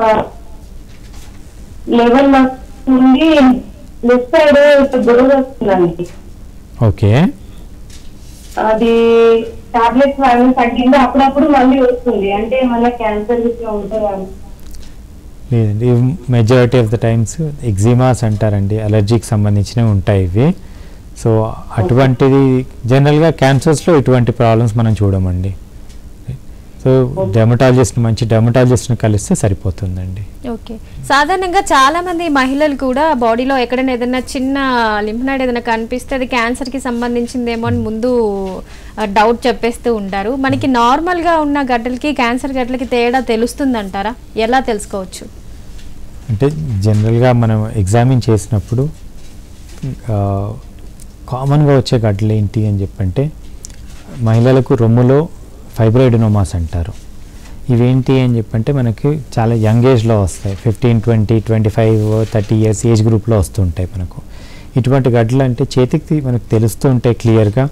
లెవెన్ మంత్స్ నుండి లెఫ్ట్ సైడ్ గొడవ వస్తుందండి ఓకే అది టాబ్లెట్స్ వాడడం తగ్గింది అప్పుడప్పుడు మళ్ళీ వస్తుంది అంటే మన క్యాన్సర్ ఇట్లా ఉంటుందా లేదండి majority of the times eczemas అంటారండి అలర్జీకి సంబంధించినవి ఉంటాయి ఇవి సో అటువంటిది జనరల్గా క్యాన్సర్స్లో ఇటువంటి ప్రాబ్లమ్స్ మనం చూడమండి సో డెమటాలజిస్ట్ మంచి డెమటాలజిస్ట్ని కలిస్తే సరిపోతుందండి ఓకే సాధారణంగా చాలా మంది మహిళలు కూడా బాడీలో ఎక్కడైనా ఏదైనా చిన్న లింఫ్నాయిడ్ ఏదైనా కనిపిస్తే అది క్యాన్సర్కి సంబంధించిందేమో అని ముందు డౌట్ చెప్పేస్తూ ఉంటారు మనకి నార్మల్గా ఉన్న గడ్డలకి క్యాన్సర్ గడ్డలకి తేడా తెలుస్తుంది అంటారా ఎలా తెలుసుకోవచ్చు అంటే జనరల్గా మనం ఎగ్జామిన్ చేసినప్పుడు కామన్గా వచ్చే గడ్డలు ఏంటి అని చెప్పంటే మహిళలకు రొమ్ములో ఫైబ్రాయిడినోమాస్ అంటారు ఇవేంటి అని చెప్పంటే మనకి చాలా యంగ్ ఏజ్లో వస్తాయి fifteen twenty twenty five thirty years age గ్రూప్లో వస్తుంటాయి మనకు ఇటువంటి గడ్డలు అంటే చేతికి మనకు తెలుస్తూ ఉంటాయి క్లియర్గా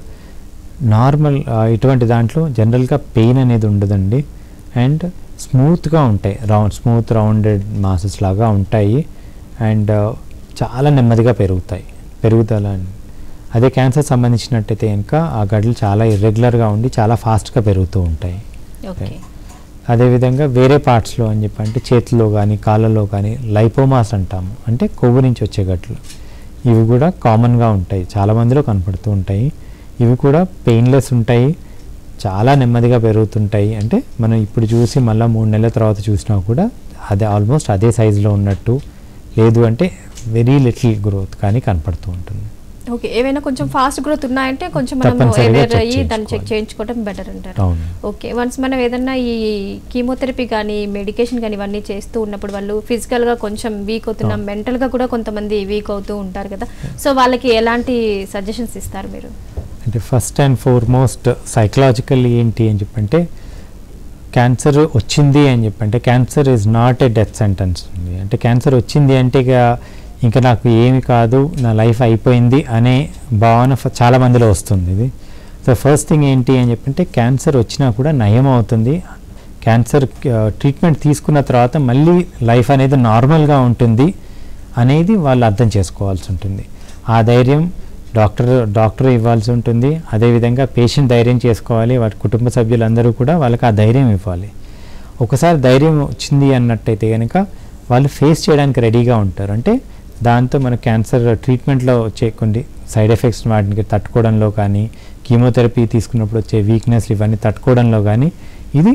నార్మల్ ఇటువంటి దాంట్లో జనరల్గా పెయిన్ అనేది ఉండదండి అండ్ స్మూత్గా ఉంటాయి రౌండ్ స్మూత్ రౌండెడ్ మాసెస్ లాగా ఉంటాయి అండ్ చాలా నెమ్మదిగా పెరుగుతాయి పెరుగుదల అదే క్యాన్సర్ సంబంధించినట్టయితే కనుక ఆ గడ్డలు చాలా ఇర్రెగ్యులర్గా ఉండి చాలా ఫాస్ట్గా పెరుగుతూ ఉంటాయి ఓకే అదేవిధంగా వేరే పార్ట్స్లో అని చెప్పి అంటే చేతిలో కానీ కాళ్ళలో కానీ లైపోమాస్ అంటాము అంటే కొవ్వు నుంచి వచ్చే గట్లు ఇవి కూడా కామన్గా ఉంటాయి చాలా మందిలో కనపడుతూ ఉంటాయి ఇవి కూడా పెయిన్లెస్ ఉంటాయి చాలా నెమ్మదిగా పెరుగుతుంటాయి అంటే మనం ఇప్పుడు చూసి మళ్ళీ మూడు నెలల తర్వాత చూసినా కూడా అదే ఆల్మోస్ట్ అదే సైజులో ఉన్నట్టు లేదు అంటే వెరీ లిటిల్ గ్రోత్ కానీ కనపడుతూ ఉంటుంది ఓకే ఏవైనా కొంచెం ఫాస్ట్ గ్రోత్ ఉన్నాయంటే కొంచెం మనం తప్పనిసరిగా అవేర్ check అయ్యి దాన్ని చెక్ చేసుకోవాలి. చేయించుకోవడం బెటర్ అంటారు అవును ఓకే వన్స్ మనం ఏదన్నా ఈ కీమోథెరపీ కానీ మెడికేషన్ కానీ ఇవన్నీ చేస్తూ ఉన్నప్పుడు వాళ్ళు ఫిజికల్గా కొంచెం వీక్ అవుతున్నాం అవును. మెంటల్గా కూడా కొంతమంది వీక్ అవుతూ ఉంటారు కదా సో వాళ్ళకి ఎలాంటి సజెషన్స్ ఇస్తారు మీరు అంటే ఫస్ట్ అండ్ ఫార్మోస్ట్ సైకలాజికల్ ఏంటి అని చెప్పంటే క్యాన్సర్ వచ్చింది అని చెప్పంటే cancer is not a death sentence ఉంది అంటే క్యాన్సర్ వచ్చింది అంటే ఇక ఇంకా నాకు ఏమి కాదు నా లైఫ్ అయిపోయింది అనే భావన ఫ- చాలా మందిలో వస్తుంది ఇది సో ఫస్ట్ థింగ్ ఏంటి అని చెప్పంటే క్యాన్సర్ వచ్చినా కూడా నయం అవుతుంది క్యాన్సర్ ట్రీట్మెంట్ తీసుకున్న తర్వాత మళ్ళీ లైఫ్ అనేది నార్మల్గా ఉంటుంది అనేది వాళ్ళు అర్థం చేసుకోవాల్సి ఉంటుంది ఆ ధైర్యం డాక్టర్ డాక్టర్ ఇవ్వాల్సి ఉంటుంది అదేవిధంగా పేషెంట్ ధైర్యం చేసుకోవాలి వాటి కుటుంబ సభ్యులందరూ కూడా వాళ్ళకి ఆ ధైర్యం ఇవ్వాలి ఒకసారి ధైర్యం వచ్చింది అన్నట్టయితే కనుక వాళ్ళు ఫేస్ చేయడానికి రెడీగా ఉంటారు అంటే దాంతో మన క్యాన్సర్ ట్రీట్మెంట్లో వచ్చే కొన్ని సైడ్ ఎఫెక్ట్స్ వాటికి తట్టుకోవడంలో కానీ కీమోథెరపీ తీసుకున్నప్పుడు వచ్చే వీక్నెస్ ఇవన్నీ తట్టుకోవడంలో కానీ ఇది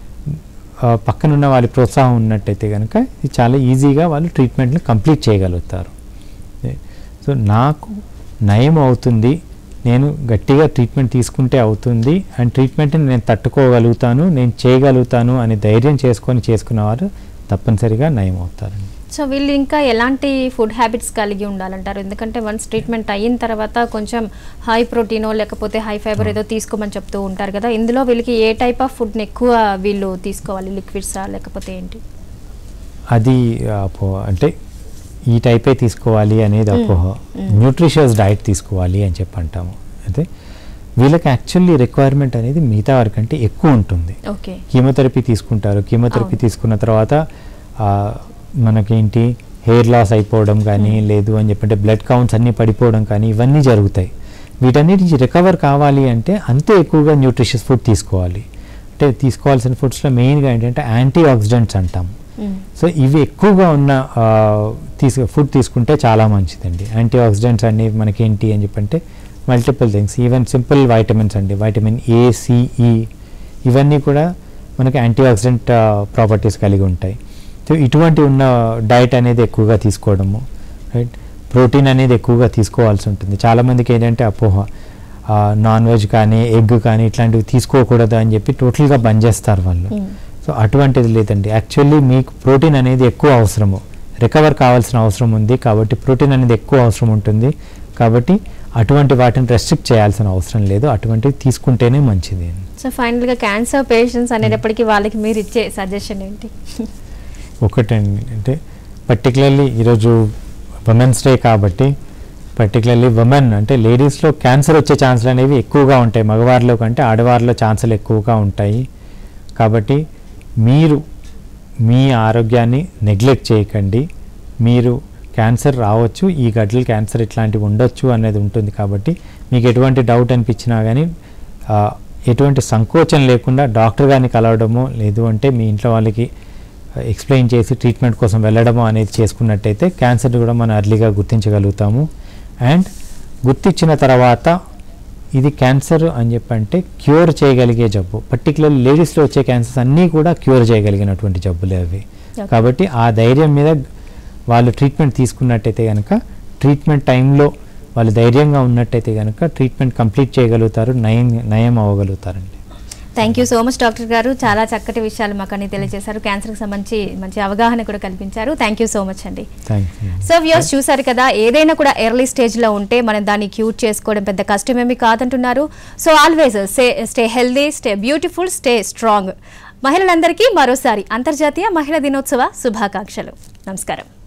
ఆ, పక్కనున్న వాళ్ళ ప్రోత్సాహం ఉన్నట్టయితే కనుక ఇది చాలా ఈజీగా వాళ్ళు ట్రీట్మెంట్ని కంప్లీట్ చేయగలుగుతారు ఏ, సో నాకు నయం అవుతుంది నేను గట్టిగా ట్రీట్మెంట్ తీసుకుంటే అవుతుంది అండ్ ట్రీట్మెంట్ని నేను తట్టుకోగలుగుతాను నేను చేయగలుగుతాను అని ధైర్యం చేసుకొని చేసుకున్నవారు తప్పనిసరిగా నయం అవుతారండి సో వీళ్ళు ఇంకా ఎలాంటి ఫుడ్ హ్యాబిట్స్ కలిగి ఉండాలంటారు ఎందుకంటే వన్స్ ట్రీట్మెంట్ అయిన తర్వాత కొంచెం హై ప్రోటీనో లేకపోతే హై ఫైబర్ ఏదో తీసుకోమని చెప్తూ ఉంటారు కదా ఇందులో వీళ్ళకి ఏ టైప్ ఆఫ్ ఫుడ్ని ఎక్కువ వీళ్ళు తీసుకోవాలి లిక్విడ్సా లేకపోతే ఏంటి అది అపోహ అంటే ఈ టైపే తీసుకోవాలి అనేది అపోహ మ్మ్. న్యూట్రిషియస్ డైట్ తీసుకోవాలి అని చెప్పి అంటాము అయితే వీళ్ళకి యాక్చువల్లీ రిక్వైర్మెంట్ అనేది మిగతా వారికంటే ఎక్కువ ఉంటుంది ఓకే కీమోథెరపీ తీసుకుంటారు కీమోథెరపీ అవును. తీసుకున్న తర్వాత ఆ, మనకేంటి హెయిర్ లాస్ అయిపోవడం కానీ లేదు అని చెప్పంటే బ్లడ్ కౌంట్స్ అన్నీ పడిపోవడం కానీ ఇవన్నీ జరుగుతాయి వీటన్నిటి నుంచి రికవర్ కావాలి అంటే అంతే ఎక్కువగా న్యూట్రిషియస్ ఫుడ్ తీసుకోవాలి అంటే తీసుకోవాల్సిన ఫుడ్స్లో మెయిన్గా ఏంటంటే యాంటీ ఆక్సిడెంట్స్ అంటాం సో ఇవి ఎక్కువగా ఉన్న ఆ, తీసు ఫుడ్ తీసుకుంటే చాలా మంచిదండి యాంటీ ఆక్సిడెంట్స్ అన్ని మనకేంటి అని చెప్పంటే multiple things even simple vitamins అండి వైటమిన్ ఏ సిఈ ఇవన్నీ కూడా మనకి యాంటీ ఆక్సిడెంట్ ప్రాపర్టీస్ కలిగి ఉంటాయి సో ఇటువంటి ఉన్న డైట్ అనేది ఎక్కువగా తీసుకోవడము రైట్ ప్రోటీన్ అనేది ఎక్కువగా తీసుకోవాల్సి ఉంటుంది చాలామందికి ఏంటంటే అపోహ నాన్ వెజ్ కానీ ఎగ్ కానీ ఇట్లాంటివి తీసుకోకూడదు అని చెప్పి టోటల్గా బంద్ చేస్తారు వాళ్ళు సో అటువంటిది లేదండి యాక్చువల్లీ మీకు ప్రోటీన్ అనేది ఎక్కువ అవసరము రికవర్ కావాల్సిన అవసరం ఉంది కాబట్టి ప్రోటీన్ అనేది ఎక్కువ అవసరం ఉంటుంది కాబట్టి అటువంటి వాటిని రెస్ట్రిక్ట్ చేయాల్సిన అవసరం లేదు అటువంటివి తీసుకుంటేనే మంచిది సో ఫైనల్ గా క్యాన్సర్ పేషెంట్స్ అనేటప్పటికీ వాళ్ళకి మీరు ఇచ్చే సజెషన్ ఏంటి ఒకటండి అంటే పర్టికులర్లీ ఈరోజు ఉమెన్స్ డే కాబట్టి పర్టికులర్లీ ఉమెన్ అంటే లేడీస్లో క్యాన్సర్ వచ్చే ఛాన్సులు అనేవి ఎక్కువగా ఉంటాయి మగవారిలో కంటే ఆడవారిలో ఛాన్సులు ఎక్కువగా ఉంటాయి కాబట్టి మీరు మీ ఆరోగ్యాన్ని నెగ్లెక్ట్ చేయకండి మీరు క్యాన్సర్ రావచ్చు ఈ గడ్డలు క్యాన్సర్ ఇట్లాంటివి ఉండొచ్చు అనేది ఉంటుంది కాబట్టి మీకు ఎటువంటి డౌట్ అనిపించినా కానీ ఆ, ఎటువంటి సంకోచం లేకుండా డాక్టర్ గారిని కలవడము లేదు అంటే మీ ఇంట్లో వాళ్ళకి ఎక్స్ప్లెయిన్ చేసి ట్రీట్మెంట్ కోసం వెళ్ళడము అనేది చేసుకున్నట్టయితే క్యాన్సర్ కూడా మనం అర్లీగా గుర్తించగలుగుతాము అండ్ గుర్తించిన తర్వాత ఇది క్యాన్సర్ అని చెప్పంటే క్యూర్ చేయగలిగే జబ్బు పర్టికులర్ లేడీస్లో వచ్చే క్యాన్సర్స్ అన్నీ కూడా క్యూర్ చేయగలిగినటువంటి జబ్బులే అవి Okay. కాబట్టి ఆ ధైర్యం మీద వాళ్ళు ట్రీట్మెంట్ తీసుకున్నట్టయితే కనుక ట్రీట్మెంట్ టైంలో వాళ్ళు ధైర్యంగా ఉన్నట్టయితే కనుక ట్రీట్మెంట్ కంప్లీట్ చేయగలుగుతారు నయం నయం అవ్వగలుగుతారండి thank you so much doctor గారు చాలా చక్కటి విషయాలు మాకు అన్ని తెలియజేశారు క్యాన్సర్కి సంబంధించి మంచి అవగాహన కూడా కల్పించారు థ్యాంక్ యూ సో మచ్ అండి థ్యాంక్ యూ సో వ్యూస్ చూసారు కదా ఏదైనా కూడా ఎర్లీ స్టేజ్లో ఉంటే మనం దాన్ని క్యూర్ చేసుకోవడం పెద్ద కష్టమేమి కాదంటున్నారు so always stay stay healthy stay beautiful stay strong మహిళలందరికీ మరోసారి అంతర్జాతీయ మహిళా దినోత్సవ శుభాకాంక్షలు నమస్కారం